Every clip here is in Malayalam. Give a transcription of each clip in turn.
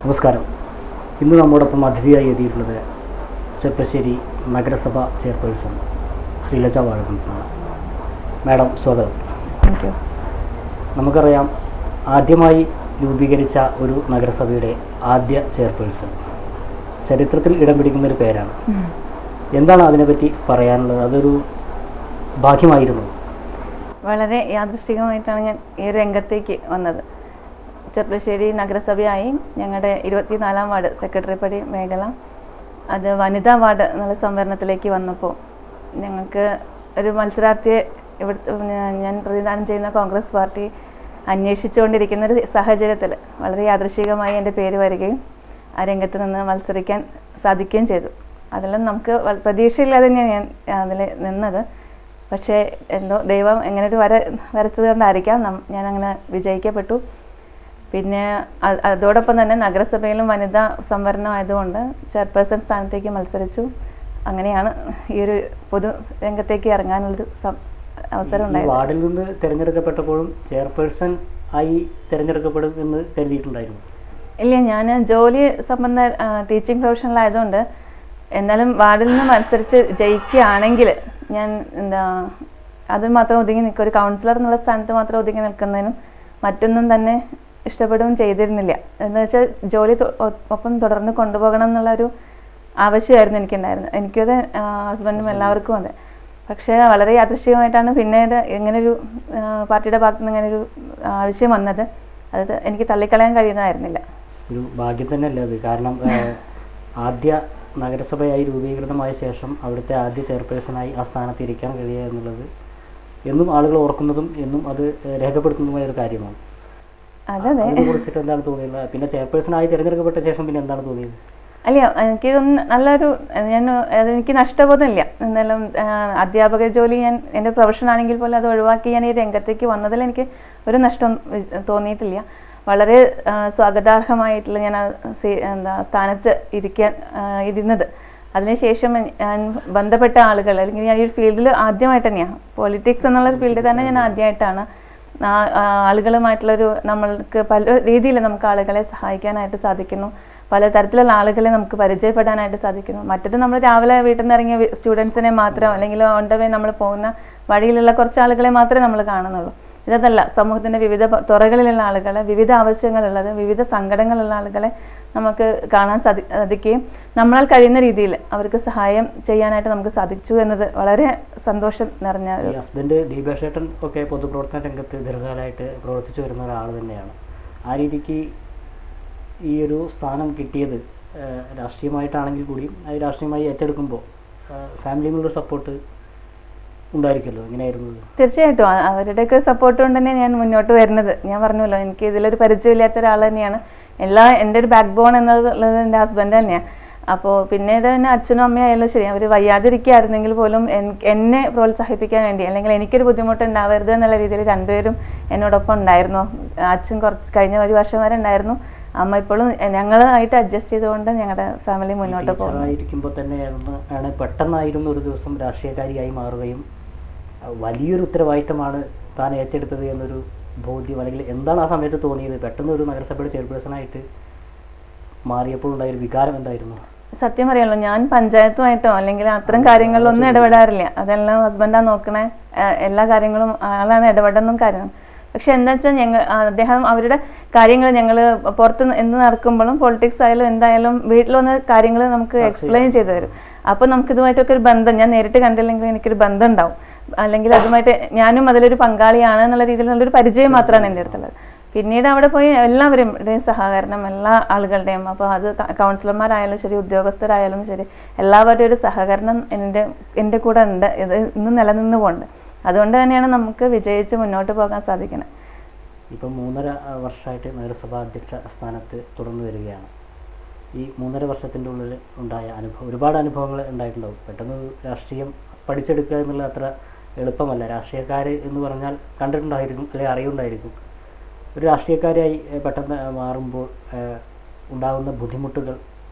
നമസ്കാരം ഇന്ന് നമ്മോടൊപ്പം അതിഥിയായി എത്തിയിട്ടുള്ളത് ചെപ്പശ്ശേരി നഗരസഭ ചെയർപേഴ്സൺ ശ്രീലജ വാഴകുന്നതാണ് മാഡം സ്വാഗതം താങ്ക് യു നമുക്കറിയാം ആദ്യമായി രൂപീകരിച്ച ഒരു നഗരസഭയുടെ ആദ്യ ചെയർപേഴ്സൺ ചരിത്രത്തിൽ ഇടം പിടിക്കുന്ന ഒരു പേരാണ് എന്താണ് അതിനെപ്പറ്റി പറയാനുള്ളത് അതൊരു ഭാഗ്യമായിരുന്നു വളരെ യാദൃശ്ചികമായിട്ടാണ് ഞാൻ ഈ ഒരു രംഗത്തേക്ക് വന്നത് ചെർപ്പശ്ശേരി നഗരസഭയായി ഞങ്ങളുടെ ഇരുപത്തിനാലാം വാർഡ് സെക്രട്ടറി പടി മേഖല അത് വനിതാ വാർഡ് എന്നുള്ള സംവരണത്തിലേക്ക് വന്നപ്പോൾ ഞങ്ങൾക്ക് ഒരു മത്സരാർത്ഥിയെ ഇവിടെ ഞാൻ പ്രതിദാനം ചെയ്യുന്ന കോൺഗ്രസ് പാർട്ടി അന്വേഷിച്ചുകൊണ്ടിരിക്കുന്ന ഒരു സാഹചര്യത്തിൽ വളരെ യാദൃശികമായി എൻ്റെ പേര് വരികയും ആ രംഗത്ത് നിന്ന് മത്സരിക്കാൻ സാധിക്കുകയും ചെയ്തു അതെല്ലാം നമുക്ക് വ- പ്രതീക്ഷയില്ലാതെ തന്നെയാണ് ഞാൻ അതിൽ നിന്നത് പക്ഷേ എന്തോ ദൈവം എങ്ങനെ ഒരു വര വരച്ചത് കൊണ്ടായിരിക്കാം നം- ഞാൻ അങ്ങനെ വിജയിക്കപ്പെട്ടു പിന്നെ അ- അതോടൊപ്പം തന്നെ നഗരസഭയിലും വനിതാ സംവരണം ആയതുകൊണ്ട് ചെയർപേഴ്സൺ സ്ഥാനത്തേക്ക് മത്സരിച്ചു അങ്ങനെയാണ് ഈ ഒരു പൊതു രംഗത്തേക്ക് ഇറങ്ങാനുള്ളൊരു സം- അവസരം ഈ ഉണ്ടായത് വാർഡിൽ നിന്ന് തിരഞ്ഞെടുക്കപ്പെട്ടപ്പോഴും ചെയർപേഴ്സൺ ആയി തിരഞ്ഞെടുക്കപ്പെടും എന്ന് കരുതിയിട്ടുണ്ടായിരുന്നു ഇല്ല ഞാൻ ജോലി സംബന്ധ ടീച്ചിങ് പ്രൊഫഷണലായതുകൊണ്ട് എന്നാലും വാർഡിൽ നിന്ന് മത്സരിച്ച് ജയിക്കുകയാണെങ്കിൽ ഞാൻ എന്താ അത് മാത്രം ഒതുങ്ങി നിൽക്കുക ഒരു കൗൺസിലർ എന്നുള്ള സ്ഥാനത്ത് മാത്രം ഒതുങ്ങി നിൽക്കുന്നതിനും മറ്റൊന്നും തന്നെ ഇഷ്ടപ്പെടുകയും ചെയ്തിരുന്നില്ല എന്ന് വെച്ചാൽ ജോലി തൊ- ഒ- ഒപ്പം തുടർന്ന് കൊണ്ടുപോകണം എന്നുള്ള ഒരു ആവശ്യമായിരുന്നു എനിക്കുണ്ടായിരുന്നത് എനിക്കത് ഹസ്ബൻഡും എല്ലാവർക്കും അതെ പക്ഷേ വളരെ യാദൃശ്ചികമായിട്ടാണ് പിന്നീട് ഇങ്ങനൊരു ആ, പാർട്ടിയുടെ ഭാഗത്തു നിന്ന് ഇങ്ങനൊരു ആവശ്യം വന്നത് അത് എനിക്ക് തള്ളിക്കളയാൻ കഴിയുന്നതായിരുന്നില്ല ഒരു ഭാഗ്യം തന്നെയല്ലേ അത് കാരണം ഏഹ്, ആദ്യ നഗരസഭയായി രൂപീകൃതമായ ശേഷം അവിടുത്തെ ആദ്യ ചെയർപേഴ്സണായി ആ സ്ഥാനത്ത് ഇരിക്കാൻ കഴിയുക എന്നുള്ളത് എന്നും ആളുകൾ ഓർക്കുന്നതും എന്നും അത് ഏഹ്, രേഖപ്പെടുത്തുന്നതുമായ ഒരു കാര്യമാണ് അതെ അതിനെ കുറിച്ചിട്ട് എന്താണ് തോന്നിയത് പിന്നെ ചെയർപേഴ്സണായി തിരഞ്ഞെടുക്കപ്പെട്ട ശേഷം പിന്നെ എന്താണ് തോന്നിയത് അല്ല എനിക്ക് തോന്നുന്നു നല്ലൊരു ഞാൻ അത് എനിക്ക് നഷ്ടബോധമില്ല എന്തായാലും ആ, അധ്യാപക ജോലി ഞാൻ എൻ്റെ പ്രൊഫഷൻ ആണെങ്കിൽ പോലും അത് ഒഴിവാക്കി ഞാൻ ഈ രംഗത്തേക്ക് വന്നതിൽ എനിക്ക് ഒരു നഷ്ടം വി- തോന്നിയിട്ടില്ല വളരെ ആ, സ്വാഗതാർഹമായിട്ടുള്ള ഞാൻ ആ സീ- എന്താ സ്ഥാനത്ത് ഇരിക്കാൻ ആ, ഇരുന്നത് അതിനുശേഷം ഞാൻ ബന്ധപ്പെട്ട ആളുകൾ അല്ലെങ്കിൽ ഞാൻ ഈ ഒരു ഫീൽഡിൽ ആദ്യമായിട്ട് തന്നെയാണ് പൊളിറ്റിക്സ് എന്നുള്ള ഫീൽഡിൽ തന്നെ ഞാൻ ആദ്യമായിട്ടാണ് ആ- ആ ആളുകളുമായിട്ടുള്ളൊരു നമ്മൾക്ക് പല രീതിയിൽ നമുക്ക് ആളുകളെ സഹായിക്കാനായിട്ട് സാധിക്കുന്നു പല തരത്തിലുള്ള ആളുകളെ നമുക്ക് പരിചയപ്പെടാനായിട്ട് സാധിക്കുന്നു മറ്റത് നമ്മൾ രാവിലെ വീട്ടിൽ നിന്ന് ഇറങ്ങിയ സ്റ്റുഡൻസിനെ മാത്രം അല്ലെങ്കിൽ ഓൺ ദ വേ നമ്മൾ പോകുന്ന വഴിയിലുള്ള കുറച്ച് ആളുകളെ മാത്രമേ നമ്മൾ കാണുന്നുള്ളൂ ഇതല്ല സമൂഹത്തിന്റെ വിവിധ പ- തുറകളിലുള്ള ആളുകളെ വിവിധ ആവശ്യങ്ങളുള്ളത് വിവിധ സങ്കടങ്ങളുള്ള ആളുകളെ നമുക്ക് കാണാൻ സാധി സാധിക്കുകയും നമ്മളാൽ കഴിയുന്ന രീതിയിൽ അവർക്ക് സഹായം ചെയ്യാനായിട്ട് നമുക്ക് സാധിച്ചു എന്നത് വളരെ സന്തോഷം നിറഞ്ഞ ഈ ഒരു ഹസ്ബൻഡ് ദീപേഷേട്ടൻ ഒക്കെ പൊതുപ്രവർത്തന രംഗത്ത് ദീർഘകാലമായിട്ട് പ്രവർത്തിച്ചു വരുന്ന ഒരാൾ തന്നെയാണ് ആ രീതിക്ക് ഈ ഒരു സ്ഥാനം കിട്ടിയത് ഏഹ്, രാഷ്ട്രീയമായിട്ടാണെങ്കിൽ കൂടിയും അത് രാഷ്ട്രീയമായി ഏറ്റെടുക്കുമ്പോൾ ഫാമിലിയിൽ നിന്നൊരു സപ്പോർട്ട് ഉണ്ടായിരിക്കുമല്ലോ എങ്ങനെയായിരുന്നു ഇത്? തീർച്ചയായിട്ടും അ- അവരുടെയൊക്കെ സപ്പോർട്ട് കൊണ്ട് തന്നെ ഞാൻ മുന്നോട്ട് വരുന്നത് ഞാൻ പറഞ്ഞല്ലോ എനിക്ക് ഇതിലൊരു പരിചയമില്ലാത്ത ഒരാൾ തന്നെയാണ് എല്ലാ എൻ്റെ ഒരു ബാക്ക് ബോൺ എന്നുള്ളത് എൻ്റെ ഹസ്ബൻഡ് തന്നെയാണ് അപ്പോൾ പിന്നീട് തന്നെ അച്ഛനും അമ്മയും ആയാലും ശരി അവർ വയ്യാതിരിക്കുകയായിരുന്നെങ്കിൽ പോലും എൻ- എന്നെ പ്രോത്സാഹിപ്പിക്കാൻ വേണ്ടി അല്ലെങ്കിൽ എനിക്കൊരു ബുദ്ധിമുട്ട് ഉണ്ടാവരുത് എന്നുള്ള രീതിയിൽ രണ്ടുപേരും എന്നോടൊപ്പം ഉണ്ടായിരുന്നു അച്ഛൻ കുറച്ച് കഴിഞ്ഞ ഒരു വർഷം വരെ ഉണ്ടായിരുന്നു അമ്മ ഇപ്പോഴും ഞങ്ങളായിട്ട് അഡ്ജസ്റ്റ് ചെയ്തുകൊണ്ട് ഞങ്ങളുടെ ഫാമിലി മുന്നോട്ട് പോകുന്നു ടീച്ചറായിരിക്കുമ്പോൾ തന്നെയായിരുന്നു ആണ് പെട്ടെന്നായിരുന്നു ഒരു ദിവസം രാഷ്ട്രീയക്കാരിയായി മാറുകയും അഹ് വലിയൊരു ഉത്തരവാദിത്തമാണ് താൻ ഏറ്റെടുത്തത് എന്നൊരു ബോധ്യം അല്ലെങ്കിൽ എന്താണ് ആ സമയത്ത് തോന്നിയത് പെട്ടെന്ന് ഒരു നഗരസഭയുടെ ചെയർപേഴ്സണായിട്ട് മാറിയപ്പോൾ ഉണ്ടായ ഒരു വികാരം എന്തായിരുന്നു സത്യം പറയാലോ ഞാൻ പഞ്ചായത്തുമായിട്ടോ അല്ലെങ്കിൽ അത്തരം കാര്യങ്ങളിലൊന്നും ഇടപെടാറില്ല അതെല്ലാം ഹസ്ബൻഡാ നോക്കണേ ആ, എല്ലാ കാര്യങ്ങളും ആളാണ് ഇടപെടുന്നതും കാര്യം പക്ഷെ എന്താ വെച്ചാൽ ഞങ്ങൾ ആ, അദ്ദേഹം അവരുടെ കാര്യങ്ങൾ ഞങ്ങൾ പുറത്ത് ന- എന്ത് നടക്കുമ്പോഴും പൊളിറ്റിക്സ് ആയാലും എന്തായാലും വീട്ടിൽ വന്ന കാര്യങ്ങൾ നമുക്ക് എക്സ്പ്ലെയിൻ ചെയ്തു തരും അപ്പൊ നമുക്ക് ഇതുമായിട്ടൊക്കെ ഒരു ബന്ധം ഞാൻ നേരിട്ട് കണ്ടില്ലെങ്കിൽ എനിക്കൊരു ബന്ധം ഉണ്ടാവും അല്ലെങ്കിൽ അതുമായിട്ട് ഞാനും അതിലൊരു പങ്കാളിയാണ് എന്നുള്ള രീതിയിൽ നല്ലൊരു പരിചയം മാത്രമാണ് എൻ്റെ അടുത്തുള്ളത് പിന്നീട് അവിടെ പോയി എല്ലാവരുടെയും സഹകരണം എല്ലാ ആളുകളുടെയും അപ്പോൾ അത് ക- കൗൺസിലർമാരായാലും ശരി ഉദ്യോഗസ്ഥരായാലും ശരി എല്ലാവരുടെയും ഒരു സഹകരണം എൻ്റെ എൻ്റെ കൂടെ ഉണ്ട് ഇത് ഇന്നും നിലനിന്ന് പോകുന്നുണ്ട് അതുകൊണ്ട് തന്നെയാണ് നമുക്ക് വിജയിച്ച് മുന്നോട്ട് പോകാൻ സാധിക്കുന്നത് ഇപ്പം മൂന്നര അഹ് വർഷമായിട്ട് നഗരസഭാ അധ്യക്ഷ സ്ഥാനത്ത് തുടർന്നു വരികയാണ് ഈ മൂന്നര വർഷത്തിൻ്റെ ഉള്ളിൽ ഉണ്ടായ അനുഭവം ഒരുപാട് അനുഭവങ്ങൾ ഉണ്ടായിട്ടുണ്ടാവും പെട്ടെന്ന് ഒരു രാഷ്ട്രീയം പഠിച്ചെടുക്കുക എന്നുള്ളത് അത്ര എളുപ്പമല്ല രാഷ്ട്രീയക്കാർ എന്ന് പറഞ്ഞാൽ കണ്ടിട്ടുണ്ടായിരിക്കും അല്ലെങ്കിൽ അറിയുണ്ടായിരിക്കും ഒരു രാഷ്ട്രീയക്കാരായി ഏഹ്, പെട്ടെന്ന് മാറുമ്പോൾ ഏഹ്, ഉണ്ടാകുന്ന ബുദ്ധിമുട്ടുകൾ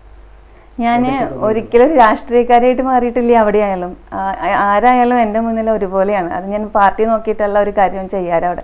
ഞാൻ ഒരിക്കലും ഒരു രാഷ്ട്രീയക്കാരായിട്ട് മാറിയിട്ടില്ല അവിടെ ആയാലും ആ- ആ- ആരായാലും എൻ്റെ മുന്നിൽ ഒരുപോലെയാണ് അത് ഞാൻ പാർട്ടി നോക്കിയിട്ടല്ല ഒരു കാര്യം ചെയ്യാറ് അവിടെ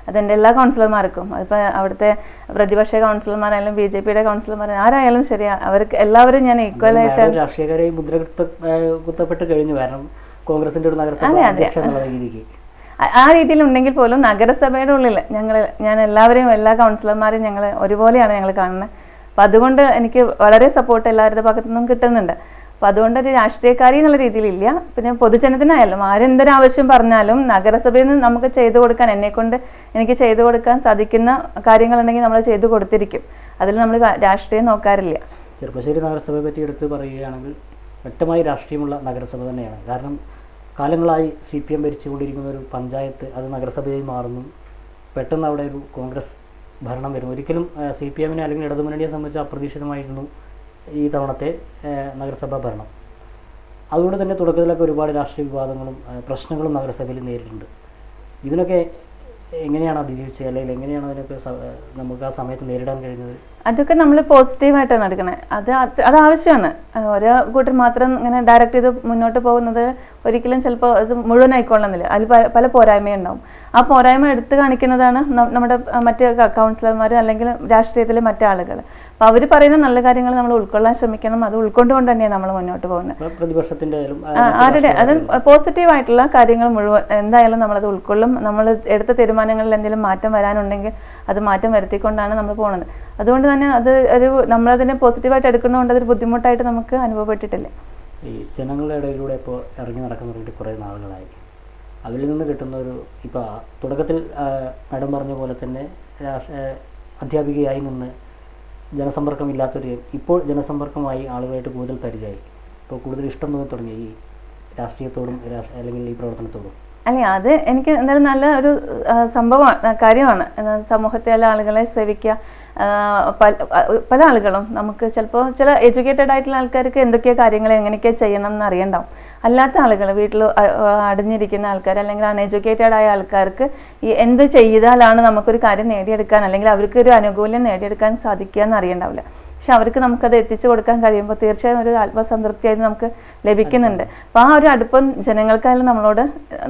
അതെൻ്റെ എല്ലാ കൗൺസിലർമാർക്കും അതിപ്പോൾ അവിടുത്തെ പ്രതിപക്ഷ കൗൺസിലർമാരായാലും ബി ജെ പിയുടെ കൗൺസിലർമാർ ആരായാലും ശരി അവർക്ക് എല്ലാവരും ഞാൻ ഈക്വലായിട്ട് മാഡം രാഷ്ട്രീയക്കാരെ മുദ്ര കുത്ത- ഏഹ് കുത്തപ്പെട്ട് കഴിഞ്ഞു കാരണം കോൺഗ്രസിന്റെ ഒരു നഗരസഭ അതെ, അതെ. അധ്യക്ഷ എന്നുള്ള രീതിക്ക് ആ- ആ രീതിയിൽ ഉണ്ടെങ്കിൽ പോലും നഗരസഭയുടെ ഉള്ളിൽ ഞങ്ങൾ ഞാൻ എല്ലാവരെയും എല്ലാ കൗൺസിലർമാരെയും ഞങ്ങൾ ഒരുപോലെയാണ് ഞങ്ങൾ കാണുന്നത് അപ്പം അതുകൊണ്ട് എനിക്ക് വളരെ സപ്പോർട്ട് എല്ലാവരുടെ ഭാഗത്തു നിന്നും കിട്ടുന്നുണ്ട് അപ്പം അതുകൊണ്ട് ഒരു രാഷ്ട്രീയക്കാരി എന്നുള്ള രീതിയിലില്ല പിന്നെ പൊതുജനത്തിനായാലും ആരെന്തൊരു ആവശ്യം പറഞ്ഞാലും നഗരസഭയിൽ നിന്ന് നമുക്ക് ചെയ്തു കൊടുക്കാൻ എന്നെക്കൊണ്ട് എനിക്ക് ചെയ്തു കൊടുക്കാൻ സാധിക്കുന്ന കാര്യങ്ങളുണ്ടെങ്കിൽ നമ്മൾ ചെയ്തു കൊടുത്തിരിക്കും അതിൽ നമ്മൾ രാഷ്ട്രീയം നോക്കാറില്ല ചെറുപ്പശ്ശേരി നഗരസഭയെ പറ്റി എടുത്ത് പറയുകയാണെങ്കിൽ വ്യക്തമായി രാഷ്ട്രീയമുള്ള നഗരസഭ തന്നെയാണ് കാരണം കാലങ്ങളായി സി പി എം ഭരിച്ചുകൊണ്ടിരിക്കുന്ന ഒരു പഞ്ചായത്ത് അത് നഗരസഭയായി മാറുന്നു പെട്ടെന്ന് അവിടെ ഒരു കോൺഗ്രസ് ഭരണം വരുന്നു ഒരിക്കലും സി പി എമ്മിനെ അല്ലെങ്കിൽ ഇടതുമുന്നണിയെ സംബന്ധിച്ച് അപ്രതീക്ഷിതമായിരുന്നു ഈ തവണത്തെ ഏഹ്, നഗരസഭാ ഭരണം അതുകൊണ്ട് തന്നെ തുടക്കത്തിലൊക്കെ ഒരുപാട് രാഷ്ട്രീയ വിവാദങ്ങളും ഏഹ്, പ്രശ്നങ്ങളും നഗരസഭയിൽ നേരിട്ടുണ്ട് ഇതിനൊക്കെ എങ്ങനെയാണ് അതിജീവിച്ചത് അല്ലെങ്കിൽ എങ്ങനെയാണ് അതിനൊക്കെ സ- ഏഹ്, നമുക്ക് ആ സമയത്ത് നേരിടാൻ കഴിഞ്ഞത് അതൊക്കെ നമ്മൾ പോസിറ്റീവായിട്ടാണ് എടുക്കണേ അത് അത് അത് ആവശ്യമാണ് അഹ് ഓരോ കൂട്ടർ മാത്രം ഇങ്ങനെ ഡയറക്റ്റ് ചെയ്ത് മുന്നോട്ട് പോകുന്നത് ഒരിക്കലും ചിലപ്പോൾ അത് മുഴുവൻ ആയിക്കൊള്ളുന്നില്ല അതിൽ പ- പല പോരായ്മയുണ്ടാവും ആ പോരായ്മ എടുത്തു കാണിക്കുന്നതാണ് ന- നമ്മുടെ അഹ് മറ്റ് കൗൺസിലർമാർ അല്ലെങ്കിൽ രാഷ്ട്രീയത്തിലെ മറ്റാളുകൾ അപ്പോൾ അവർ പറയുന്ന നല്ല കാര്യങ്ങൾ നമ്മൾ ഉൾക്കൊള്ളാൻ ശ്രമിക്കണം അത് ഉൾക്കൊണ്ടുകൊണ്ട് തന്നെയാണ് നമ്മൾ മുന്നോട്ട് പോകുന്നത് ഇപ്പൊ പ്രതിപക്ഷത്തിന്റെ ആയാലും ആ, ആ, മറ്റ് ആരുടെ അത് രാഷ്ട്രീയ പോസിറ്റീവ് ആയിട്ടുള്ള കാര്യങ്ങൾ മുഴുവൻ എന്തായാലും നമ്മളത് ഉൾക്കൊള്ളും നമ്മൾ എടുത്ത തീരുമാനങ്ങളിൽ എന്തെങ്കിലും മാറ്റം വരാനുണ്ടെങ്കിൽ അത് മാറ്റം വരുത്തിക്കൊണ്ടാണ് നമ്മൾ പോകുന്നത് അതുകൊണ്ട് തന്നെ അത് ഒരു നമ്മളതിനെ പോസിറ്റീവായിട്ട് എടുക്കുന്നതുകൊണ്ട് അതൊരു ബുദ്ധിമുട്ടായിട്ട് നമുക്ക് അനുഭവപ്പെട്ടിട്ടില്ല ഈ ജനങ്ങളുടെ ഇടയിലൂടെ ഇപ്പോൾ ഇറങ്ങി നടക്കാൻ തുടങ്ങിയിട്ട് കുറേ നാളുകളായി അതിൽ നിന്ന് കിട്ടുന്ന ഒരു ഇപ്പോൾ തുടക്കത്തിൽ മാഡം പറഞ്ഞ പോലെ തന്നെ രാഷ്- ആ, അധ്യാപികയായി നിന്ന് ജനസമ്പർക്കം ഇല്ലാത്തൊരു ഇപ്പോൾ ജനസമ്പർക്കമായി ആളുകളായിട്ട് കൂടുതൽ പരിചയമായി ഇപ്പോൾ കൂടുതൽ ഇഷ്ടം തോന്നി തുടങ്ങി ഈ രാഷ്ട്രീയത്തോടും രാഷ്- അല്ലെങ്കിൽ ഈ പ്രവർത്തനത്തോടും അല്ല അത് എനിക്ക് എന്തായാലും നല്ല ഒരു ആ, സംഭവമാണ് ആ, കാര്യമാണ് ആ, സമൂഹത്തിലെ ആളുകളെ സേവിക്കുക ആ, പല ആ, പല ആളുകളും നമുക്ക് ചിലപ്പോൾ ചില എഡ്യൂക്കേറ്റഡ് ആയിട്ടുള്ള ആൾക്കാർക്ക് എന്തൊക്കെ കാര്യങ്ങൾ എങ്ങനെയൊക്കെ ചെയ്യണം എന്ന് അറിയണ്ടാവും അല്ലാത്ത ആളുകൾ വീട്ടിൽ അടഞ്ഞിരിക്കുന്ന ആൾക്കാർ അല്ലെങ്കിൽ അൺഎഡ്യൂക്കേറ്റഡ് ആയ ആൾക്കാർക്ക് ഈ എന്ത് ചെയ്താലാണ് നമുക്കൊരു കാര്യം നേടിയെടുക്കാൻ അല്ലെങ്കിൽ അവർക്ക് ഒരു അനുകൂല്യം നേടിയെടുക്കാൻ സാധിക്കുക എന്ന് അറിയണ്ടാവില്ല പക്ഷെ അവർക്ക് നമുക്കത് എത്തിച്ചു കൊടുക്കാൻ കഴിയുമ്പോൾ തീർച്ചയായും ഒരു ആത്മസംതൃപ്തിയായി നമുക്ക് ലഭിക്കുന്നുണ്ട് അപ്പോൾ ആ ഒരു അടുപ്പം ജനങ്ങൾക്കായാലും നമ്മളോട്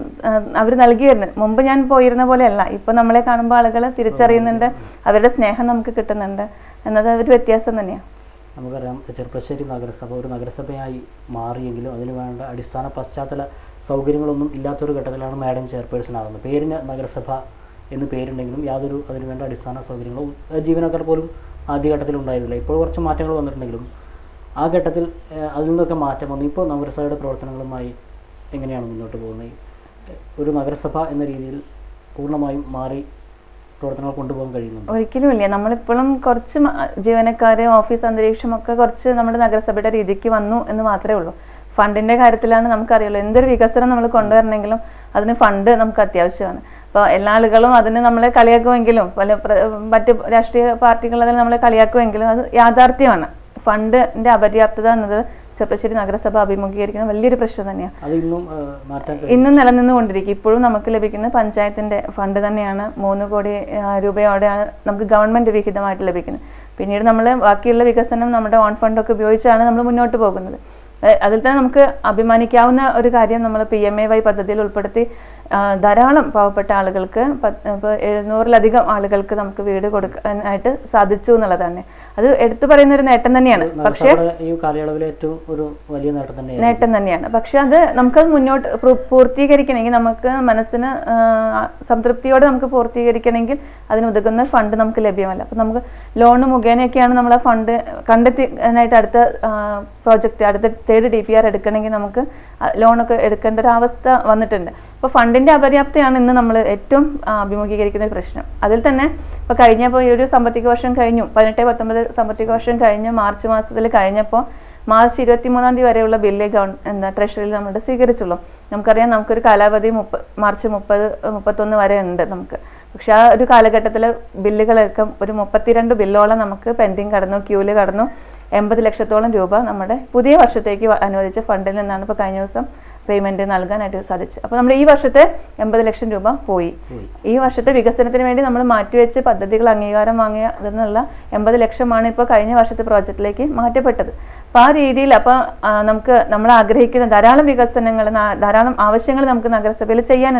അവർ നൽകി വരുന്നത് മുമ്പ് ഞാൻ പോയിരുന്ന പോലെയല്ല ഇപ്പൊ നമ്മളെ കാണുമ്പോൾ ആളുകൾ തിരിച്ചറിയുന്നുണ്ട് അവരുടെ സ്നേഹം നമുക്ക് കിട്ടുന്നുണ്ട് എന്നത് ഒരു വ്യത്യാസം തന്നെയാണ് നമുക്കറിയാം ചെറുപ്പശ്ശേരി നഗരസഭ ഒരു നഗരസഭയായി മാറിയെങ്കിലും അതിന് വേണ്ട അടിസ്ഥാന പശ്ചാത്തല സൗകര്യങ്ങളൊന്നും ഇല്ലാത്തൊരു ഘട്ടത്തിലാണ് മാഡം ചെയർപേഴ്സൺ ആകുന്നത് പേരിന് നഗരസഭ എന്ന് പേരുണ്ടെങ്കിലും യാതൊരു അതിന് വേണ്ട അടിസ്ഥാന സൗകര്യങ്ങളും ഏഹ് ജീവനക്കാർ പോലും ആദ്യഘട്ടത്തിൽ ഉണ്ടായിരുന്നില്ല ഇപ്പോൾ കുറച്ച് മാറ്റങ്ങൾ വന്നിട്ടുണ്ടെങ്കിലും ആ ഘട്ടത്തിൽ ഏഹ് അതിൽ നിന്നൊക്കെ മാറ്റം വന്നു ഇപ്പോൾ നഗരസഭയുടെ പ്രവർത്തനങ്ങളുമായി എങ്ങനെയാണ് മുന്നോട്ട് പോകുന്നത് ഏഹ് ഒരു നഗരസഭ എന്ന രീതിയിൽ പൂർണ്ണമായും മാറി പ്രവർത്തനങ്ങൾ കൊണ്ടുപോകാൻ കഴിയുന്നുണ്ട് ഒരിക്കലും ഇല്ല നമ്മളിപ്പോഴും കുറച്ച് മ- ജീവനക്കാര് ഓഫീസ് അന്തരീക്ഷം ഒക്കെ കുറച്ച് നമ്മുടെ നഗരസഭയുടെ രീതിക്ക് വന്നു എന്ന് മാത്രമേ ഉള്ളൂ ഫണ്ടിന്റെ കാര്യത്തിലാണ് നമുക്കറിയുള്ളൂ എന്തൊരു വികസനം നമ്മൾ കൊണ്ടുവരണമെങ്കിലും അതിന് ഫണ്ട് നമുക്ക് അത്യാവശ്യമാണ് അപ്പോൾ എല്ലാ ആളുകളും അതിന് നമ്മളെ കളിയാക്കുമെങ്കിലും പല പ്ര- മറ്റ് രാഷ്ട്രീയ പാർട്ടികൾ അതിന് നമ്മളെ കളിയാക്കുമെങ്കിലും അത് യാഥാർത്ഥ്യമാണ് ഫണ്ടിന്റെ അപര്യാപ്തത എന്നത് ചെറുപ്പശ്ശേരി നഗരസഭ അഭിമുഖീകരിക്കുന്ന വലിയൊരു പ്രശ്നം തന്നെയാണ് അത് ഇന്നും ഏഹ് മാറ്റാൻ കഴിയും ഇന്നും നിലനിന്നുകൊണ്ടിരിക്കും ഇപ്പോഴും നമുക്ക് ലഭിക്കുന്ന പഞ്ചായത്തിന്റെ ഫണ്ട് തന്നെയാണ് മൂന്ന് കോടി ആ, രൂപയോടെയാണ് നമുക്ക് ഗവൺമെന്റ് വിഹിതമായിട്ട് ലഭിക്കുന്നത് പിന്നീട് നമ്മൾ ബാക്കിയുള്ള വികസനം നമ്മുടെ ഓൺ ഫണ്ടൊക്കെ ഉപയോഗിച്ചാണ് നമ്മൾ മുന്നോട്ട് പോകുന്നത് ഏ, അതിൽ തന്നെ നമുക്ക് അഭിമാനിക്കാവുന്ന ഒരു കാര്യം നമ്മൾ പി എം എ വൈ പദ്ധതിയിൽ ഉൾപ്പെടുത്തി ആ, ധാരാളം പാവപ്പെട്ട ആളുകൾക്ക് പത്ത് ഇപ്പോൾ എഴുന്നൂറിലധികം ആളുകൾക്ക് നമുക്ക് വീട് കൊടുക്കാനായിട്ട് സാധിച്ചു എന്നുള്ളത് തന്നെ അത് എടുത്തു പറയുന്ന ഒരു നേട്ടം തന്നെയാണ് പക്ഷേ നഗരസഭയുടെ ഈ കാലയളവിലെ ഏറ്റവും ഒരു വലിയ നേട്ടം തന്നെയാണ് നേട്ടം തന്നെയാണ് പക്ഷെ അത് നമുക്കത് മുന്നോട്ട് പ്രൂ- പൂർത്തീകരിക്കണമെങ്കിൽ നമുക്ക് മനസ്സിന് ആ, സംതൃപ്തിയോടെ നമുക്ക് പൂർത്തീകരിക്കണമെങ്കിൽ അതിനുതകുന്ന ഫണ്ട് നമുക്ക് ലഭ്യമല്ല അപ്പം നമുക്ക് ലോൺ മുഖേനയൊക്കെയാണ് നമ്മൾ ആ ഫണ്ട് കണ്ടെത്തിനായിട്ട് അടുത്ത പ്രോജക്റ്റ് അടുത്ത തേർഡ് ഡി പി ആർ എടുക്കണമെങ്കിൽ നമുക്ക് ലോണൊക്കെ എടുക്കേണ്ട ഒരു അവസ്ഥ വന്നിട്ടുണ്ട് അപ്പോൾ ഫണ്ടിന്റെ അപര്യാപ്തയാണ് ഇന്ന് നമ്മൾ ഏറ്റവും ആ, അഭിമുഖീകരിക്കുന്ന ഒരു പ്രശ്നം അതിൽ തന്നെ ഇപ്പോൾ കഴിഞ്ഞപ്പോൾ ഈ ഒരു സാമ്പത്തിക വർഷം കഴിഞ്ഞു പതിനെട്ട് പത്തൊമ്പത് സാമ്പത്തിക വർഷം കഴിഞ്ഞ് മാർച്ച് മാസത്തിൽ കഴിഞ്ഞപ്പോൾ മാർച്ച് ഇരുപത്തി മൂന്നാം തീയതി വരെയുള്ള ബില്ല് ഗവൺ എന്താ ട്രഷറിയിൽ നമ്മുടെ സ്വീകരിച്ചുള്ളൂ നമുക്കറിയാം നമുക്കൊരു കാലാവധി മുപ്പ മാർച്ച് മുപ്പത് മുപ്പത്തൊന്ന് വരെ ഉണ്ട് നമുക്ക് പക്ഷെ ആ ഒരു കാലഘട്ടത്തിൽ ബില്ലുകളൊക്കെ ഒരു മുപ്പത്തിരണ്ട് ബില്ലോളം നമുക്ക് പെൻഡിങ് കടന്നു ക്യൂല് കടന്നു എൺപത് ലക്ഷത്തോളം രൂപ നമ്മുടെ പുതിയ വർഷത്തേക്ക് വ- അനുവദിച്ച ഫണ്ടിൽ നിന്നാണ് ഇപ്പോൾ കഴിഞ്ഞ ദിവസം പേയ്മെന്റ് നൽകാനായിട്ട് സാധിച്ചത് അപ്പോൾ നമ്മുടെ ഈ വർഷത്തെ എൺപത് ലക്ഷം രൂപ പോയി പോയി ഈ വർഷത്തെ വികസനത്തിന് വേണ്ടി നമ്മൾ മാറ്റിവെച്ച് പദ്ധതികൾ അംഗീകാരം വാങ്ങിയ എന്നുള്ള എൺപത് ലക്ഷമാണ് ഇപ്പോൾ കഴിഞ്ഞ വർഷത്തെ പ്രോജക്റ്റിലേക്ക് മാറ്റപ്പെട്ടത് അപ്പോൾ ആ രീതിയിൽ അപ്പോൾ നമുക്ക് നമ്മൾ ആഗ്രഹിക്കുന്ന ധാരാളം വികസനങ്ങൾ നാ- ധാരാളം ആവശ്യങ്ങൾ നമുക്ക് നഗരസഭയിൽ ചെയ്യാനുണ്ട്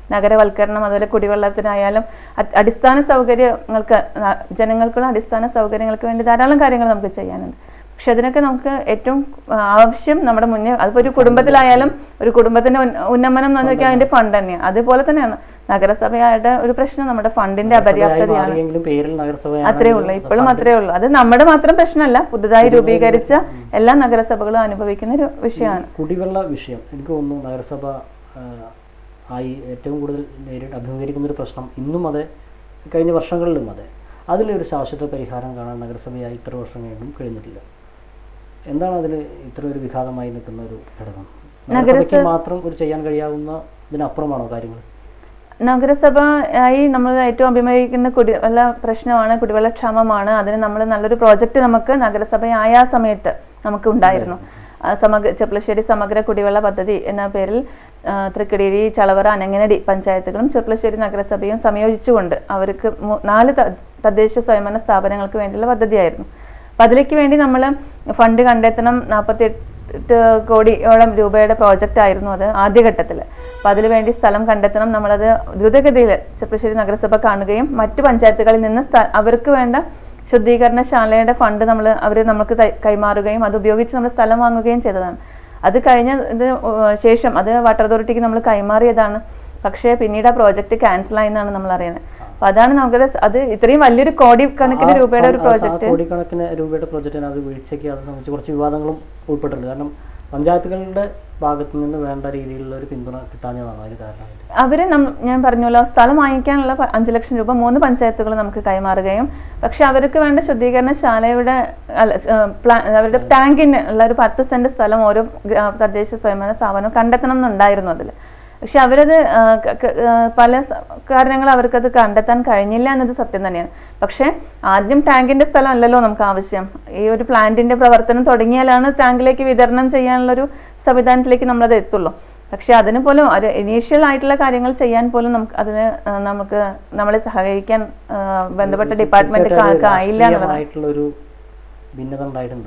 നഗരവൽക്കരണം അതുപോലെ കുടിവെള്ളത്തിനായാലും അ- അടിസ്ഥാന സൗകര്യങ്ങൾക്ക് ന- ജനങ്ങൾക്കുള്ള അടിസ്ഥാന സൗകര്യങ്ങൾക്ക് വേണ്ടി ധാരാളം കാര്യങ്ങൾ നമുക്ക് ചെയ്യാനുണ്ട് പക്ഷെ അതിനൊക്കെ നമുക്ക് ഏറ്റവും ആ, ആവശ്യം നമ്മുടെ മുന്നേ അതിപ്പോ ഒരു കുടുംബത്തിലായാലും ഒരു കുടുംബത്തിന്റെ ഉന്ന- ഉന്നമനം എന്ന് പറഞ്ഞാൽ അതിന്റെ ഫണ്ട് തന്നെയാണ് അതുപോലെ തന്നെയാണ് നഗരസഭയുടെ ഒരു പ്രശ്നം നമ്മുടെ ഫണ്ടിന്റെ നഗരസഭയായി അപര്യാപ്തതയാണ് മാറിയെങ്കിലും പേരിൽ നഗരസഭയാണ് അത്രേ ഉള്ളൂ ഇപ്പോഴും അത്രേ ഉള്ളൂ അത് നമ്മുടെ മാത്രം പ്രശ്നമല്ല പുതുതായി രൂപീകരിച്ച എല്ലാ നഗരസഭകളും അനുഭവിക്കുന്ന ഒരു വിഷയമാണ് കുടിവെള്ള വിഷയം എനിക്ക് തോന്നുന്നു നഗരസഭ ആ, ആയി ഏറ്റവും കൂടുതൽ നേരിട്ട് അഭിമുഖീകരിക്കുന്ന ഒരു പ്രശ്നം ഇന്നും അതെ കഴിഞ്ഞ വർഷങ്ങളിലും അതെ അതിലൊരു ശാശ്വത പരിഹാരം കാണാൻ നഗരസഭയായി ഇത്ര വർഷം കഴിഞ്ഞും കഴിഞ്ഞിട്ടില്ല എന്താണ് അതിൽ ഇത്ര ഒരു വിഘാതമായി നിൽക്കുന്ന ഒരു ഘടകം നഗരസഭയ്ക്ക് മാത്രം ഒരു ചെയ്യാൻ കഴിയാവുന്ന ഇതിനപ്പുറമാണോ കാര്യങ്ങൾ നഗരസഭ ആയി നമ്മൾ ഏറ്റവും അഭിമുഖീകരിക്കുന്ന കുടിവെള്ള പ്രശ്നമാണ് കുടിവെള്ളക്ഷാമമാണ് അതിന് നമ്മൾ നല്ലൊരു പ്രോജക്റ്റ് നമുക്ക് നഗരസഭയായ ആ സമയത്ത് നമുക്ക് ഉണ്ടായിരുന്നു ആ സമഗ്ര ചെർപ്പളശ്ശേരി സമഗ്ര കുടിവെള്ള പദ്ധതി എന്ന പേരിൽ ആ, തൃക്കടിരി ചളവറ അനങ്ങനടി പഞ്ചായത്തുകളും ചെർപ്പളശ്ശേരി നഗരസഭയും സംയോജിച്ചുകൊണ്ട് അവർക്ക് മു- നാല് ത- തദ്ദേശ സ്വയംഭരണ സ്ഥാപനങ്ങൾക്ക് വേണ്ടിയുള്ള പദ്ധതിയായിരുന്നു അപ്പം അതിലേക്ക് വേണ്ടി നമ്മൾ ഫണ്ട് കണ്ടെത്തണം നാൽപ്പത്തി എട്ട് കോടിയോളം രൂപയുടെ പ്രോജക്റ്റ് ആയിരുന്നു അത് ആദ്യഘട്ടത്തിൽ അപ്പം അതിനു വേണ്ടി സ്ഥലം കണ്ടെത്തണം നമ്മളത് ദ്രുതഗതിയിൽ ചെറുപ്പശ്ശേരി നഗരസഭ കാണുകയും മറ്റു പഞ്ചായത്തുകളിൽ നിന്ന് സ്ഥ- അവർക്ക് വേണ്ട ശുദ്ധീകരണശാലയുടെ ഫണ്ട് നമ്മൾ അവർ നമുക്ക് തൈ- കൈമാറുകയും അത് ഉപയോഗിച്ച് നമ്മൾ സ്ഥലം വാങ്ങുകയും ചെയ്തതാണ് അത് കഴിഞ്ഞ ഇത് ഏർ ശേഷം അത് വാട്ടർ അതോറിറ്റിക്ക് നമ്മൾ കൈമാറിയതാണ് പക്ഷേ പിന്നീട് ആ പ്രോജക്റ്റ് ക്യാൻസൽ ആയെന്നാണ് നമ്മൾ അറിയുന്നത് അപ്പൊ അതാണ് നമുക്ക് അത് ഇത്രയും വലിയൊരു കോടി കണക്കിന് ആ രൂപയുടെ ഒരു ഫണ്ട്- ആ പ്രോജക്റ്റ് കോടിക്കണക്കിന് രൂപയുടെ പ്രോജക്റ്റിന് അത് വീഴ്ചയ്ക്ക് അത് സംബന്ധിച്ച് കുറച്ച് വിവാദങ്ങളും ഉൾപ്പെട്ടിട്ടുണ്ട് കാരണം പഞ്ചായത്തുകളുടെ ഭാഗത്തു നിന്ന് വേണ്ട രീതിയിലുള്ള ഒരു പിന്തുണ കിട്ടാഞ്ഞതാണ് അതിന് കാരണമായിട്ട് അവര് നം- ഞാൻ പറഞ്ഞല്ലോ സ്ഥലം വാങ്ങിക്കാനുള്ള പ- അഞ്ച് ലക്ഷം രൂപ മൂന്ന് പഞ്ചായത്തുകൾ നമുക്ക് കൈമാറുകയും പക്ഷെ അവർക്ക് വേണ്ട ശുദ്ധീകരണശാലയുടെ അല്ല, ഏ, പ്ലാ- അവരുടെ ടാങ്കിന് ഉള്ള ഒരു പത്ത് സെന്റ് സ്ഥലം ഓരോ ഗ്രാ- തദ്ദേശ സ്വയംഭരണ സ്ഥാപനം കണ്ടെത്തണം എന്നുണ്ടായിരുന്നു അതിൽ പക്ഷെ അവരത് ആ, ക- ക- ആ, പല സ- കാരണങ്ങൾ അവർക്കത് കണ്ടെത്താൻ കഴിഞ്ഞില്ല എന്നത് സത്യം തന്നെയാണ് പക്ഷെ ആദ്യം ടാങ്കിന്റെ സ്ഥലം അല്ലല്ലോ നമുക്ക് ആവശ്യം ഈ ഒരു പ്ലാന്റിന്റെ പ്രവർത്തനം തുടങ്ങിയാലാണ് ടാങ്കിലേക്ക് വിതരണം ചെയ്യാനുള്ളൊരു സംവിധാനത്തിലേക്ക് നമ്മളത് എത്തുള്ളൂ പക്ഷെ അതിന് പോലും ഒരു ഇനീഷ്യൽ ആയിട്ടുള്ള കാര്യങ്ങൾ ചെയ്യാൻ പോലും നമുക്ക് അതിന് ആ, നമുക്ക് നമ്മളെ സഹകരിക്കാൻ ആ, ബന്ധപ്പെട്ട ഡിപ്പാർട്ട്മെന്റ് തീർച്ചയായിട്ടും അത് ആയില്ല എന്നുള്ളതാണ് രാഷ്ട്രീയമായിട്ടുള്ള ഒരു ഭിന്നത ഉണ്ടായിട്ടുണ്ടോ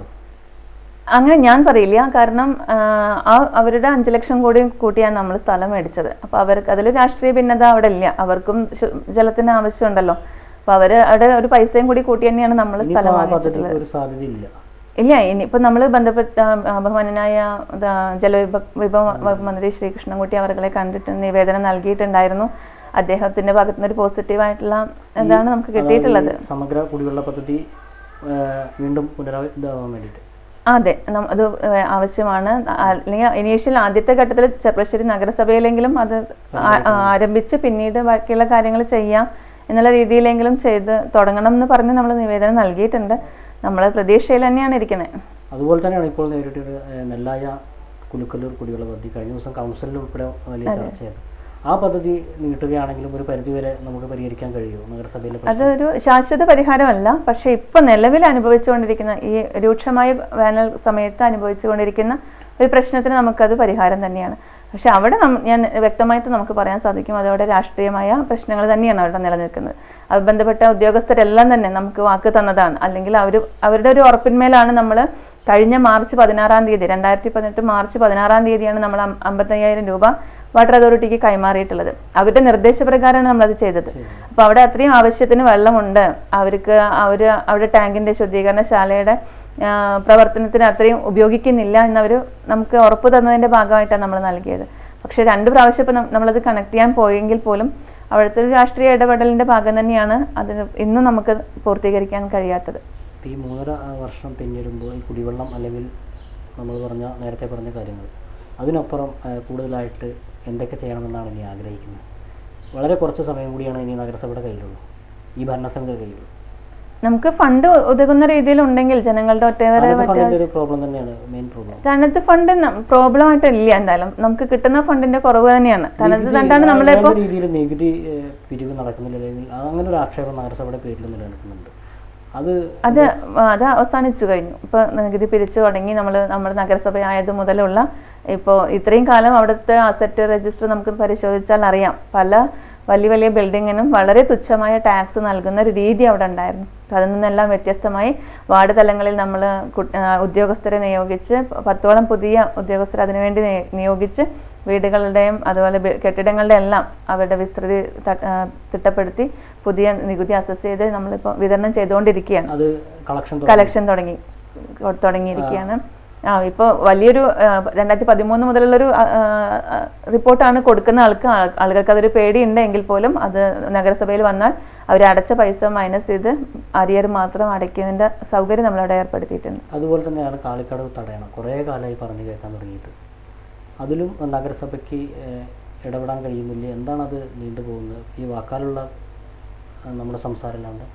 അങ്ങനെ ഞാൻ പറയില്ല കാരണം ആ, ആ അവരുടെ അഞ്ചു ലക്ഷം കോടി കൂട്ടിയാണ് നമ്മൾ സ്ഥലം മേടിച്ചത് അപ്പൊ അവർക്ക് അതിൽ രാഷ്ട്രീയ ഭിന്നത അവിടെ ഇല്ല അവർക്കും ശു- ജലത്തിന് ആവശ്യമുണ്ടല്ലോ അപ്പൊ അവര് അവിടെ ഒരു പൈസയും കൂടി കൂട്ടി തന്നെയാണ് നമ്മൾ ഇനിയിപ്പോ സ്ഥലം ആ വാങ്ങിച്ചിട്ടുള്ളത് പദ്ധതിക്ക് ഒരു സാധ്യതയില്ല ഇല്ല ഇനിയിപ്പോ നമ്മൾ ബന്ധപ്പെട്ട ആ, ബഹുമാനനായ ദാ, ജലവിഭവ വിഭവ വകുപ്പ് മന്ത്രി ശ്രീകൃഷ്ണൻകുട്ടി അവരെ കണ്ടിട്ട് നിവേദനം നൽകിയിട്ടുണ്ടായിരുന്നു അദ്ദേഹത്തിന്റെ ഭാഗത്തു നിന്ന് ഒരു പോസിറ്റീവ് ആയിട്ടുള്ള എന്താണ് നമുക്ക് കിട്ടിയിട്ടുള്ളത് അതായത് ഈ സമഗ്ര കുടിവെള്ള പദ്ധതി ആ, വീണ്ടും പുനരാവാൻ വേണ്ടിയിട്ട് അതെ നം- അത് ഏഹ് ആവശ്യമാണ് ആ- അല്ലെങ്കിൽ ഇനീഷ്യൽ ആദ്യത്തെ ഘട്ടത്തിൽ ചെറുപ്പശ്ശേരി നഗരസഭയിലെങ്കിലും അത് ആ- ആ- ആരംഭിച്ച് പിന്നീട് ബാക്കിയുള്ള കാര്യങ്ങൾ ചെയ്യാം എന്നുള്ള രീതിയിലെങ്കിലും ചെയ്ത് തുടങ്ങണം എന്ന് പറഞ്ഞ് നമ്മൾ നിവേദനം നൽകിയിട്ടുണ്ട് നമ്മൾ പ്രതീക്ഷയിൽ തന്നെയാണ് ഇരിക്കുന്നത് അതുപോലെ തന്നെയാണ് ഇപ്പോൾ നേരിട്ടൊരു നെല്ലായ കുലുക്കല്ലൂർ കുടിവെള്ള പദ്ധതി കഴിഞ്ഞ ദിവസം കൗൺസിലിൽ ഉൾപ്പെടെ വലിയ ചർച്ചയായിരുന്നു ആ പദ്ധതി നീട്ടുകയാണെങ്കിലും ഒരു പരിധിവരെ നമുക്ക് പരിഹരിക്കാൻ കഴിയുമോ നഗരസഭയിലെ പ്രശ്നം അതൊരു ശാശ്വത പരിഹാരമല്ല പക്ഷെ ഇപ്പൊ നിലവിൽ അനുഭവിച്ചുകൊണ്ടിരിക്കുന്ന ഈ രൂക്ഷമായ വേനൽ സമയത്ത് അനുഭവിച്ചുകൊണ്ടിരിക്കുന്ന ഒരു പ്രശ്നത്തിന് നമുക്കത് പരിഹാരം തന്നെയാണ് പക്ഷെ അവിടെ നം- ഞാൻ വ്യക്തമായിട്ട് നമുക്ക് പറയാൻ സാധിക്കും അതവിടെ രാഷ്ട്രീയമായ പ്രശ്നങ്ങൾ തന്നെയാണ് അവിടെ നിലനിൽക്കുന്നത് അത് ബന്ധപ്പെട്ട ഉദ്യോഗസ്ഥരെല്ലാം തന്നെ നമുക്ക് വാക്ക് തന്നതാണ് അല്ലെങ്കിൽ അവർ അവരുടെ ഒരു ഉറപ്പിന്മേലാണ് നമ്മൾ കഴിഞ്ഞ മാർച്ച് പതിനാറാം തീയതി രണ്ടായിരത്തി പതിനെട്ട് മാർച്ച് പതിനാറാം തീയതിയാണ് നമ്മൾ അം- അമ്പത്തയ്യായിരം രൂപ വാട്ടർ അതോറിറ്റിക്ക് കൈമാറിയിട്ടുള്ളത് അവരുടെ നിർദ്ദേശപ്രകാരമാണ് നമ്മളത് ചെയ്തത് അപ്പൊ അവിടെ അത്രയും ആവശ്യത്തിന് വെള്ളമുണ്ട് അവർക്ക് അവര് അവിടെ ടാങ്കിന്റെ ശുദ്ധീകരണശാലയുടെ ആ, പ്രവർത്തനത്തിന് അത്രയും ഉപയോഗിക്കുന്നില്ല എന്നവർ നമുക്ക് ഉറപ്പ് തന്നതിന്റെ ഭാഗമായിട്ടാണ് നമ്മൾ നൽകിയത് പക്ഷെ രണ്ട് പ്രാവശ്യം ഇപ്പം നമ്മളത് കണക്ട് ചെയ്യാൻ പോയെങ്കിൽ പോലും അവിടുത്തെ ഒരു രാഷ്ട്രീയ ഇടപെടലിന്റെ ഭാഗം തന്നെയാണ് അതിന് ഇന്നും നമുക്ക് പൂർത്തീകരിക്കാൻ കഴിയാത്തത് ഇപ്പൊ ഈ മൂന്നര ആ, വർഷം പിന്നിടുമ്പോൾ ഈ കുടിവെള്ളം അല്ലെങ്കിൽ നമ്മൾ പറഞ്ഞ നേരത്തെ പറഞ്ഞ കാര്യങ്ങൾ അതിനപ്പുറം ആ, കൂടുതലായിട്ട് എന്തൊക്കെ ചെയ്യണമെന്നാണ് ഇനി ആഗ്രഹിക്കുന്നത് വളരെ കുറച്ച് സമയം കൂടിയാണ് ഇനി നഗരസഭയുടെ കയ്യിലുള്ളൂ ഈ ഭരണസമിതിയുടെ കയ്യിലുള്ളൂ നമുക്ക് ഫണ്ട് ഉതകുന്ന രീതിയിൽ ഉണ്ടെങ്കിൽ ജനങ്ങളുടെ ഒറ്റവരെ അതിന്റെ മറ്റേ ഫണ്ടിന്റെ ഒരു പ്രോബ്ലം തന്നെയാണ് മെയിൻ പ്രോബ്ലം തനത് ഫണ്ട് പ്രോബ്ലം ആയിട്ട് ഇല്ല എന്തായാലും നമുക്ക് കിട്ടുന്ന ഫണ്ടിന്റെ കുറവ് തന്നെയാണ് തനത് ഫണ്ടാണ് നമ്മളിപ്പോ രീതിയിൽ നികുതി ഏ, പിരിവ് നടക്കുന്നില്ല അല്ലെങ്കിൽ അങ്ങനെ ഒരു ആക്ഷേപം നഗരസഭയുടെ പേരിൽ നിലനിൽക്കുന്നുണ്ട് അത് അത് അത് അവസാനിച്ചു കഴിഞ്ഞു ഇപ്പൊ നികുതി പിരിച്ചു തുടങ്ങി നമ്മൾ നമ്മുടെ നഗരസഭ ആയത് മുതലുള്ള ഇപ്പോൾ ഇത്രയും കാലം അവിടുത്തെ അസറ്റ് രജിസ്റ്റർ നമുക്ക് പരിശോധിച്ചാൽ അറിയാം പല വലിയ വലിയ ബിൽഡിങ്ങിനും വളരെ തുച്ഛമായ ടാക്സ് നൽകുന്ന ഒരു രീതി അവിടെ ഉണ്ടായിരുന്നു അതിൽ നിന്നെല്ലാം വ്യത്യസ്തമായി വാർഡ് തലങ്ങളിൽ നമ്മൾ ഉദ്യോഗസ്ഥരെ നിയോഗിച്ച് പത്തോളം പുതിയ ഉദ്യോഗസ്ഥരെ അതിനുവേണ്ടി നിയ- നിയോഗിച്ച് വീടുകളുടെയും അതുപോലെ ബി- കെട്ടിടങ്ങളുടെ എല്ലാം അവരുടെ വിസ്തൃതി ത- ആ, തിട്ടപ്പെടുത്തി പുതിയ നികുതി അസസ് ചെയ്ത് നമ്മളിപ്പോൾ വിതരണം ചെയ്തുകൊണ്ടിരിക്കുകയാണ് അത് കളക്ഷൻ കളക്ഷൻ തുടങ്ങി കൊ- തുടങ്ങിയിരിക്കുകയാണ് ആ ഇപ്പോൾ വലിയൊരു ആ, രണ്ടായിരത്തി പതിമൂന്ന് മുതലുള്ളൊരു ആ, ആ, റിപ്പോർട്ടാണ് കൊടുക്കുന്ന ആൾക്ക് ആ- ആളുകൾക്ക് അതൊരു പേടിയുണ്ട് എങ്കിൽ പോലും അത് നഗരസഭയിൽ വന്നാൽ അവർ അടച്ച പൈസ മൈനസ് ചെയ്ത് അരിയർ മാത്രം അടയ്ക്കുന്നതിൻ്റെ സൗകര്യം നമ്മളവിടെ ഏർപ്പെടുത്തിയിട്ടുണ്ട് അതുപോലെ തന്നെയാണ് കാളിക്കടവ് തടയണം കുറേ കാലമായി പറഞ്ഞു കേൾക്കാൻ തുടങ്ങിയിട്ട് അതിലും നഗരസഭയ്ക്ക് ഏഹ്, ഇടപെടാൻ കഴിയുന്നില്ല എന്താണത് നീണ്ടുപോകുന്നത് ഈ വാക്കാലുള്ള ആ, നമ്മുടെ സംസാരമില്ലാണ്ട്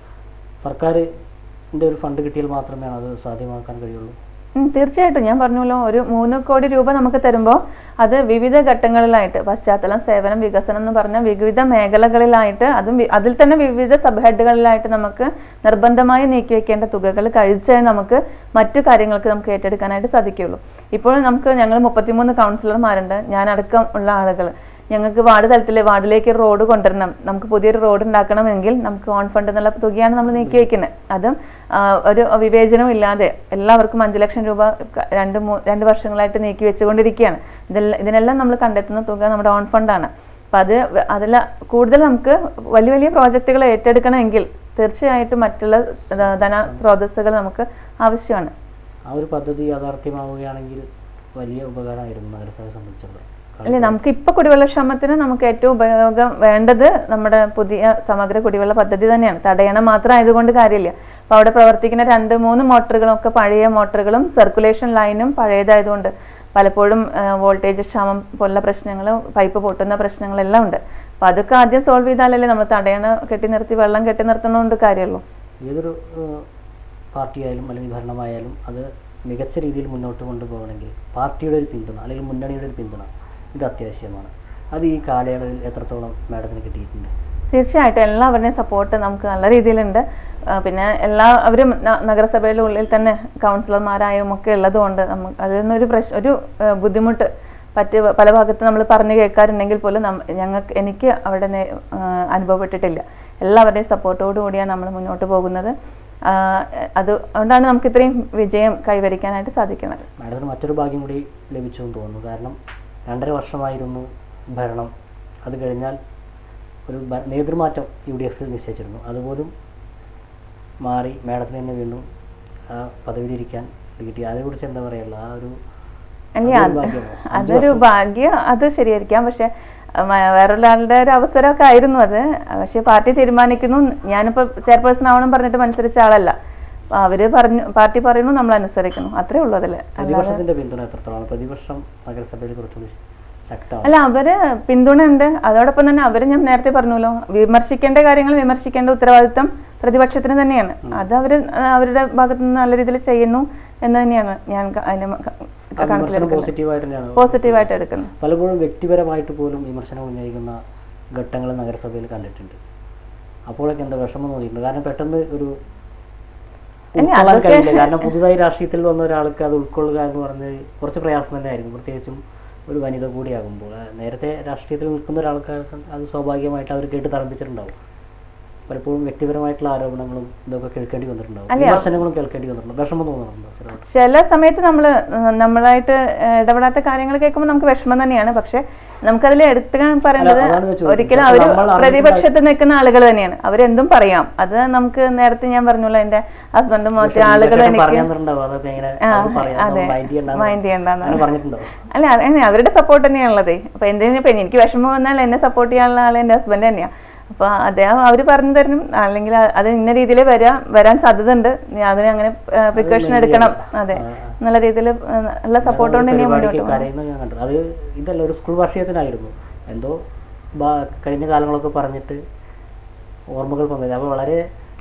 സർക്കാരിൻ്റെ ഒരു ഫണ്ട് കിട്ടിയാൽ മാത്രമേ അത് സാധ്യമാക്കാൻ കഴിയുള്ളൂ ഉം, തീർച്ചയായിട്ടും ഞാൻ പറഞ്ഞല്ലോ ഒരു മൂന്ന് കോടി രൂപ നമുക്ക് തരുമ്പോൾ അത് വിവിധ ഘട്ടങ്ങളിലായിട്ട് പശ്ചാത്തലം സേവനം വികസനം എന്ന് പറഞ്ഞ വിവിധ മേഖലകളിലായിട്ട് അതും വി- അതിൽ തന്നെ വിവിധ സബ് ഹെഡുകളിലായിട്ട് നമുക്ക് നിർബന്ധമായി നീക്കി വെക്കേണ്ട തുകകൾ കഴിച്ചേ നമുക്ക് മറ്റു കാര്യങ്ങൾക്ക് നമുക്ക് ഏറ്റെടുക്കാനായിട്ട് സാധിക്കുകയുള്ളൂ ഇപ്പോൾ നമുക്ക് ഞങ്ങൾ മുപ്പത്തിമൂന്ന് കൗൺസിലർമാരുണ്ട് ഞാനടക്കം ഉള്ള ആളുകൾ ഞങ്ങൾക്ക് വാർഡ് തലത്തിൽ വാർഡിലേക്ക് ഒരു റോഡ് കൊണ്ടുവരണം നമുക്ക് പുതിയൊരു റോഡ് ഉണ്ടാക്കണമെങ്കിൽ നമുക്ക് ഓൺ ഫണ്ട് എന്നുള്ള തുകയാണ് നമ്മൾ നീക്കി വെക്കുന്നത് അതും ആ, ഒരു വിവേചനവും ഇല്ലാതെ എല്ലാവർക്കും അഞ്ച് ലക്ഷം രൂപ ക- രണ്ട് മൂ രണ്ട് വർഷങ്ങളായിട്ട് നീക്കി വെച്ചുകൊണ്ടിരിക്കുകയാണ് ഇതെല്ലാം ഇതിനെല്ലാം നമ്മൾ കണ്ടെത്തുന്ന തുക നമ്മുടെ ഓൺ ഫണ്ടാണ് അപ്പം അത് വ- അതെല്ലാം കൂടുതൽ നമുക്ക് വലിയ വലിയ പ്രോജക്റ്റുകൾ ഏറ്റെടുക്കണമെങ്കിൽ തീർച്ചയായിട്ടും മറ്റുള്ള ധ- ധന സ്രോതസ്സുകൾ നമുക്ക് ആവശ്യമാണ് ആ ഒരു പദ്ധതി യാഥാർത്ഥ്യമാവുകയാണെങ്കിൽ വലിയ ഉപകാരമായിരുന്നു നഗരസഭയെ സംബന്ധിച്ചിടത്തോളം അല്ലെ നമുക്ക് ഇപ്പൊ കുടിവെള്ളക്ഷാമത്തിന് നമുക്ക് ഏറ്റവും ഉപയോഗം വേണ്ടത് നമ്മുടെ പുതിയ സമഗ്ര കുടിവെള്ള പദ്ധതി തന്നെയാണ് തടയണം മാത്രം ആയതുകൊണ്ട് കാര്യമില്ല അപ്പൊ അവിടെ പ്രവർത്തിക്കുന്ന രണ്ട് മൂന്ന് മോട്ടറുകളും ഒക്കെ പഴയ മോട്ടറുകളും സർക്കുലേഷൻ ലൈനും പഴയതായതുകൊണ്ട് പലപ്പോഴും വോൾട്ടേജ് ക്ഷാമം പോലുള്ള പ്രശ്നങ്ങൾ പൈപ്പ് പൊട്ടുന്ന പ്രശ്നങ്ങളെല്ലാം ഉണ്ട് അപ്പൊ അതൊക്കെ ആദ്യം സോൾവ് ചെയ്താലല്ലേ നമ്മൾ തടയണ കെട്ടി നിർത്തി വെള്ളം കെട്ടി നിർത്തുന്നതുകൊണ്ട് കാര്യമുള്ളൂ ഏതൊരു ഏഹ്, പാർട്ടിയായാലും അല്ലെങ്കിൽ ഭരണമായാലും അത് മികച്ച രീതിയിൽ മുന്നോട്ട് കൊണ്ടുപോകണമെങ്കിൽ പാർട്ടിയുടെ ഒരു പിന്തുണ അല്ലെങ്കിൽ മുന്നണിയുടെ ഒരു പിന്തുണ ഇത് അത്യാവശ്യമാണ് അത് ഈ കാലയളവിൽ എത്രത്തോളം മാഡത്തിന് കിട്ടിയിട്ടുണ്ട് തീർച്ചയായിട്ടും എല്ലാവരുടെയും സപ്പോർട്ട് നമുക്ക് നല്ല രീതിയിലുണ്ട് ആ, പിന്നെ എല്ലാവരും ന- നഗരസഭയുടെ ഉള്ളിൽ തന്നെ കൗൺസിലർമാരായും ഒക്കെ ഉള്ളതുകൊണ്ട് നമുക്ക് അതിനൊരു പ്രശ് ഒരു ആ, ബുദ്ധിമുട്ട് പറ്റ് പല ഭാഗത്ത് നമ്മൾ പറഞ്ഞു കേൾക്കാറുണ്ടെങ്കിൽ പോലും നം- ഞങ്ങൾക്ക് എനിക്ക് അവിടെ നേ- ആ, അനുഭവപ്പെട്ടിട്ടില്ല എല്ലാവരുടെയും സപ്പോർട്ടോടു കൂടിയാണ് നമ്മൾ മുന്നോട്ട് പോകുന്നത് ആ, അത് അതുകൊണ്ടാണ് നമുക്ക് ഇത്രയും വിജയം കൈവരിക്കാനായിട്ട് സാധിക്കുന്നത് മാഡത്തിന് മറ്റൊരു ഭാഗ്യം കൂടി ലഭിച്ചു എന്ന് തോന്നുന്നു കാരണം രണ്ടര വർഷമായിരുന്നു ഭരണം അത് കഴിഞ്ഞാൽ ഒരു ഭ- നേതൃമാറ്റം യു ഡി എഫിൽ നിശ്ചയിച്ചിരുന്നു അതുപോലും മാറി മാഡത്തിന് തന്നെ വീണ്ടും ആ പദവിയിലിരിക്കാൻ കിട്ടി അതിനെക്കുറിച്ച് എന്താ പറയുള്ളൂ ആ ഒരു അല്ല അതൊരു അത് ഭാഗ്യമോ? അഞ്ച് അതൊരു വർഷം. ഭാഗ്യം അത് ശരിയായിരിക്കാം പക്ഷെ വേറൊരാളുടെ ഒരു അവസരമൊക്കെ ആയിരുന്നു അത് പക്ഷെ പാർട്ടി തീരുമാനിക്കുന്നു ഞാനിപ്പോ ചെയർപേഴ്സൺ ആവണം പറഞ്ഞിട്ട് മത്സരിച്ച ആളല്ല അപ്പൊ അവര് പറഞ്ഞു പാർട്ടി പറയുന്നു നമ്മൾ അനുസരിക്കുന്നു അത്രേ ഉള്ളൂ അതില് അല്ലാതെ പ്രതിപക്ഷത്തിന്റെ പിന്തുണ എത്രത്തോളമാണ് പ്രതിപക്ഷം നഗരസഭയിൽ കുറച്ചുകൂടി ശക്തമാണ് അല്ല അവര് പിന്തുണ ഉണ്ട് അതോടൊപ്പം തന്നെ അവര് ഞാൻ നേരത്തെ പറഞ്ഞല്ലോ വിമർശിക്കേണ്ട കാര്യങ്ങൾ വിമർശിക്കേണ്ട ഉത്തരവാദിത്തം പ്രതിപക്ഷത്തിന് തന്നെയാണ് അത് അവര് ആ, അവരുടെ ഭാഗത്ത് നിന്ന് നല്ല രീതിയിൽ ചെയ്യുന്നു എന്ന് തന്നെയാണ് ഞാൻ ക- അതിന് മ- ക- ആ വിമർശനം കണക്കിലെടുക്കുന്നത് പോസിറ്റീവായിട്ട് തന്നെയാണ് പോസിറ്റീവായിട്ട് എടുക്കുന്നത് പലപ്പോഴും വ്യക്തിപരമായിട്ട് പോലും വിമർശനം ഉന്നയിക്കുന്ന ഘട്ടങ്ങൾ നഗരസഭയിൽ കണ്ടിട്ടുണ്ട് അപ്പോഴൊക്കെ എന്താ വിഷമം തോന്നിയിട്ടുണ്ട് കാരണം പെട്ടെന്ന് ഒരു അല്ല, ഉൾക്കൊള്ളാൻ അതൊക്കെ- കഴിയില്ല കാരണം പുതുതായി രാഷ്ട്രീയത്തിൽ വന്ന ഒരാൾക്ക് അത് ഉൾക്കൊള്ളുക എന്ന് പറഞ്ഞത് കുറച്ച് പ്രയാസം തന്നെയായിരുന്നു പ്രത്യേകിച്ചും ഒരു വനിത കൂടിയാകുമ്പോൾ ആ, നേരത്തെ രാഷ്ട്രീയത്തിൽ നിൽക്കുന്ന ഒരാൾക്ക് അത് സ്വാഭാവികമായിട്ട് അവർ കേട്ട് തറപ്പിച്ചിട്ടുണ്ടാവും പലപ്പോഴും വ്യക്തിപരമായിട്ടുള്ള ആരോപണങ്ങളും ഇതൊക്കെ കേൾക്കേണ്ടി വന്നിട്ടുണ്ടാവും അല്ല, വിമർശനങ്ങളും കേൾക്കേണ്ടി വന്നിട്ടുണ്ട് വിഷമം തോന്നുന്നുണ്ടോ ചെറുതായിട്ട്? ചില സമയത്ത് നമ്മൾ നമ്മളായിട്ട് ഏഹ്, ഇടപെടാത്ത കാര്യങ്ങൾ കേൾക്കുമ്പോൾ നമുക്ക് വിഷമം തന്നെയാണ് പക്ഷെ നമുക്കതിൽ എടുക്കാൻ പറയുന്നത് അല്ല, അതാണ് ഞാൻ ചോദിക്കുന്നത്. ഒരിക്കലും പക്ഷെ അവർ നമ്മൾ അറിഞ്ഞിട്ടുണ്ടാ- പ്രതിപക്ഷത്ത് നിൽക്കുന്ന ആളുകൾ തന്നെയാണ് അവരെന്തും പറയാം അത് നമുക്ക് നേരത്തെ ഞാൻ പറഞ്ഞല്ലോ എന്റെ ഹസ്ബൻഡും മറ്റു പക്ഷെ ആളുകൾ ഇതൊക്കെ എനിക്ക് പറഞ്ഞു തന്നിട്ടുണ്ടാവും അതൊക്കെ ഇങ്ങനെ ആ, അത് പറയാം, അത് അതെ. mind ചെയ്യണ്ടാന്ന് Mind ചെയ്യണ്ടാന്ന്. അങ്ങനെ പറഞ്ഞിട്ടുണ്ടാവും അല്ല അങ്ങനെ അവരുടെ സപ്പോർട്ട് തന്നെയാണുള്ളത് അപ്പൊ എന്തിനും ഇപ്പൊ എനിക്ക് വിഷമം വന്നാൽ എന്നെ സപ്പോർട്ട് ചെയ്യാനുള്ള ആൾ എന്റെ ഹസ്ബൻഡ് തന്നെയാണ് അപ്പൊ അദ്ദേഹം അവര് പറഞ്ഞു തരണം അല്ലെങ്കിൽ അ- അത് ഇന്ന രീതിയിൽ വരാൻ വരാൻ സാധ്യത ഉണ്ട് അതിന് അങ്ങനെ പ്രിക്കോഷൻ mind എടുക്കണം ചെയ്യണം. അതെ ആ, ആ. എന്നുള്ള രീതിയിൽ ഉള്ള സപ്പോർട്ട് കൊണ്ട് തന്നെയാണ് മുന്നോട്ട് പരിപാടിക്ക് പോകുന്നത് കരയുന്നത് ഞാൻ കണ്ടു അത് ഇതല്ല ഒരു സ്കൂൾ വാർഷികത്തിനായിരുന്നു എന്തോ ബാ- കഴിഞ്ഞ കാലങ്ങളൊക്കെ പറഞ്ഞിട്ട് ഓർമ്മകൾ പങ്കുവച്ചു അപ്പോൾ വളരെ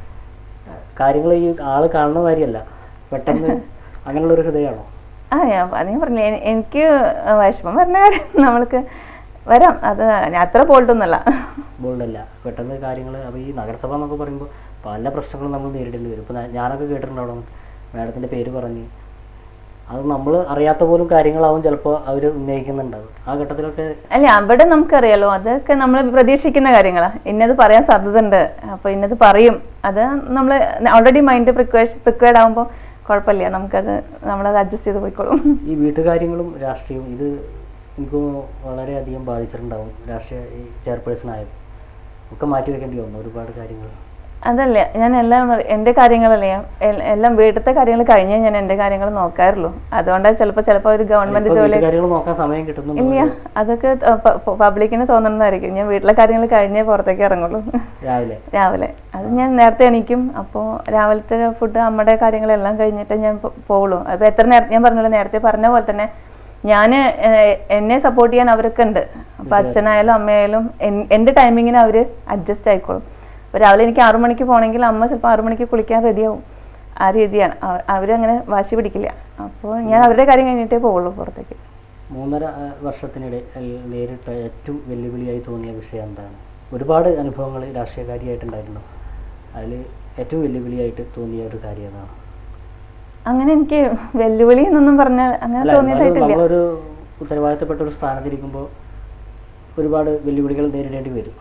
കാര്യങ്ങൾ ഈ ആള് കാണുന്ന കാര്യമല്ല പെട്ടെന്ന് അങ്ങനെയുള്ള ഒരു ഹൃദയമാണോ ആ ഞാൻ അത് ഞാൻ പറഞ്ഞില്ലേ എനി- എനിക്ക് വിഷമം പറഞ്ഞ കാര്യം നമ്മൾക്ക് വരാം അത് ഞാൻ അത്ര ബോൾഡൊന്നുമല്ല ബോൾഡല്ല പെട്ടെന്ന് കാര്യങ്ങൾ അപ്പോൾ ഈ നഗരസഭ എന്നൊക്കെ പറയുമ്പോൾ പല പ്രശ്നങ്ങളും നമ്മൾ നേരിടേണ്ടി വരും ഇപ്പോൾ ഞാനൊക്കെ കേട്ടിട്ടുണ്ട് അവിടെ മാഡത്തിൻ്റെ പേര് പറഞ്ഞ് അത് നമ്മൾ അറിയാത്ത പോലും കാര്യങ്ങളാവും ചിലപ്പോൾ അവർ ഉന്നയിക്കുന്നുണ്ടാവും ആ ഘട്ടത്തിലൊക്കെ അല്ല അവിടെ നമുക്കറിയാലോ അതൊക്കെ നമ്മൾ പ്രതീക്ഷിക്കുന്ന കാര്യങ്ങളാണ് ഇന്നത് പറയാൻ സാധ്യത ഉണ്ട് അപ്പൊ ഇന്നത് പറയും അത് നമ്മൾ ഓൾറെഡി മൈൻഡ് പ്രിക്വേഷൻ പ്രിക്വേർഡ് ആകുമ്പോൾ കുഴപ്പമില്ല നമുക്കത് നമ്മളത് അഡ്ജസ്റ്റ് ചെയ്ത് പോയിക്കോളും ഈ വീട്ടുകാര്യങ്ങളും രാഷ്ട്രീയവും ഇത് എനിക്ക് തോന്നുന്നു വളരെയധികം ബാധിച്ചിട്ടുണ്ടാവും രാഷ്ട്രീയ ഈ ചെയർപേഴ്സൺ ആയത് ഒക്കെ മാറ്റി വെക്കേണ്ടി വന്നു ഒരുപാട് കാര്യങ്ങൾ അതല്ല ഞാൻ എല്ലാം എൻ്റെ കാര്യങ്ങളല്ലേ ഞാൻ എൽ- എല്ലാം വീട്ടിലത്തെ കാര്യങ്ങൾ കഴിഞ്ഞേ ഞാൻ എൻ്റെ കാര്യങ്ങൾ നോക്കാറുള്ളൂ അതുകൊണ്ടാണ് ചിലപ്പോൾ ചിലപ്പോൾ ഒരു ഗവൺമെന്റ് ഇപ്പൊ ജോലി കാര്യങ്ങൾ നോക്കാൻ സമയം കിട്ടുന്നു ഇല്ല അതൊക്കെ പബ്ലിക്കിന് തോന്നുന്നതായിരിക്കും ഞാൻ വീട്ടിലെ കാര്യങ്ങൾ കഴിഞ്ഞേ പുറത്തേക്ക് ഇറങ്ങുള്ളൂ രാവിലെ രാവിലെ അത് ഞാൻ നേരത്തെ എണീക്കും അപ്പോൾ രാവിലത്തെ ഫുഡ് അമ്മയുടെ കാര്യങ്ങളെല്ലാം കഴിഞ്ഞിട്ട് ഞാൻ പോ- പോവുള്ളൂ അപ്പോൾ എത്ര നേരത്തെ ഞാൻ പറഞ്ഞല്ലോ നേരത്തെ പറഞ്ഞ പോലെ തന്നെ ഞാൻ എന്നെ സപ്പോർട്ട് ചെയ്യാൻ അവരൊക്കെ ഉണ്ട് അപ്പോൾ അച്ഛനായാലും അമ്മയായാലും എൻ- എൻ്റെ ടൈമിങ്ങിന് അവർ അഡ്ജസ്റ്റ് ആയിക്കോളും അപ്പോൾ രാവിലെ എനിക്ക് ആറു മണിക്ക് പോകണമെങ്കിൽ അമ്മ ചിലപ്പോൾ ആറു മണിക്ക് കുളിക്കാൻ റെഡിയാവും ആ രീതിയാണ് അവ- അവരങ്ങനെ വാശി പിടിക്കില്ല അപ്പോൾ ഞാൻ അവരുടെ കാര്യം കഴിഞ്ഞിട്ടേ പോവുള്ളൂ പുറത്തേക്ക് മൂന്നര ആ, വർഷത്തിനിടെ അൽ- നേരിട്ട ഏറ്റവും വെല്ലുവിളിയായി തോന്നിയ വിഷയം എന്താണ് ഒരുപാട് അനുഭവങ്ങൾ രാഷ്ട്രീയക്കാരിയായിട്ടുണ്ടായിരുന്നു അതിൽ ഏറ്റവും വെല്ലുവിളിയായിട്ട് തോന്നിയ ഒരു കാര്യം ഏതാണ് അങ്ങനെ എനിക്ക് വെല്ലുവിളി എന്നൊന്നും പറഞ്ഞാൽ അങ്ങനെ അല്ല എന്നാലും തോന്നിയതായിട്ടില്ല നമ്മളൊരു ഉത്തരവാദിത്തപ്പെട്ട ഒരു സ്ഥാനത്തിരിക്കുമ്പോൾ ഒരുപാട് വെല്ലുവിളികൾ നേരിടേണ്ടി വരും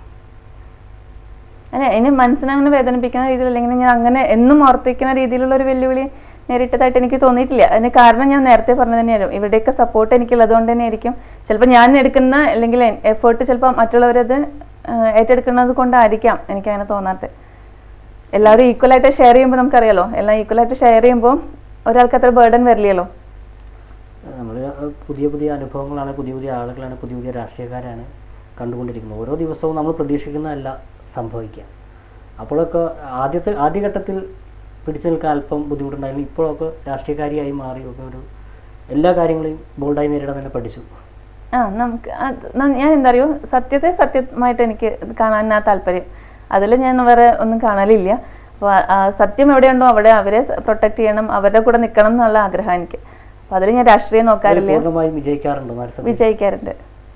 അല്ല എന്നെ മനസ്സിനെ അങ്ങനെ വേദനിപ്പിക്കുന്ന രീതിയിൽ അല്ലെങ്കിൽ ഞാൻ അങ്ങനെ എന്നും ഓർത്തിക്കുന്ന രീതിയിലുള്ള ഒരു വെല്ലുവിളി നേരിട്ടതായിട്ട് എനിക്ക് തോന്നിയിട്ടില്ല അതിന് കാരണം ഞാൻ നേരത്തെ പറഞ്ഞത് തന്നെയായിരുന്നു ഇവിടെയൊക്കെ സപ്പോർട്ട് എനിക്കുള്ളത് കൊണ്ട് തന്നെ ആയിരിക്കും ചിലപ്പോൾ ഞാൻ എടുക്കുന്ന അല്ലെങ്കിൽ എഫേർട്ട് ചിലപ്പോൾ മറ്റുള്ളവരത് ആ, ഏറ്റെടുക്കുന്നത് കൊണ്ടായിരിക്കാം എനിക്ക് അങ്ങനെ തോന്നാത്തത് എല്ലാവരും ഈക്വൽ ആയിട്ട് ഷെയർ ചെയ്യുമ്പോൾ നമുക്കറിയാലോ എല്ലാം ഈക്വൽ ആയിട്ട് ഷെയർ ചെയ്യുമ്പോൾ ഒരാൾക്ക് അത്ര ബേർഡൻ വരില്ലല്ലോ നമ്മൾ പുതിയ പുതിയ അനുഭവങ്ങളാണ് പുതിയ പുതിയ ആളുകളാണ് പുതിയ പുതിയ രാഷ്ട്രീയക്കാരാണ് കണ്ടുകൊണ്ടിരിക്കുന്നത് ഓരോ ദിവസവും നമ്മൾ പ്രതീക്ഷിക്കുന്നതല്ല സംഭവിക്കുക അപ്പോഴൊക്കെ ആദ്യത്തെ ആദ്യഘട്ടത്തിൽ പിടിച്ചു നിൽക്കാൻ അല്പം ബുദ്ധിമുട്ടുണ്ടായിരുന്നു ഇപ്പോഴൊക്കെ രാഷ്ട്രീയക്കാരിയായി മാറി ഒക്കെ ഒരു എല്ലാ കാര്യങ്ങളെയും ബോൾഡായി നേരിടാൻ തന്നെ പഠിച്ചു ആ നമുക്ക് അത് ന- ഞാൻ എന്താ അറിയോ സത്യത്തെ സത്യമായിട്ട് എനിക്ക് കാണാനാ താല്പര്യം അതിൽ ഞാൻ വേറെ ഒന്നും കാണലില്ല അപ്പോൾ സത്യം എവിടെയുണ്ടോ അവിടെ അവരെ പ്രൊട്ടക്ട് ചെയ്യണം അവരുടെ കൂടെ നിൽക്കണം എന്നുള്ള ആഗ്രഹം എനിക്ക് അപ്പോൾ അതിൽ ഞാൻ രാഷ്ട്രീയം നോക്കാറില്ല പൂർണ്ണമായും വിജയിക്കാറുണ്ടോ നരസഭ വിജയിക്കാറുണ്ട്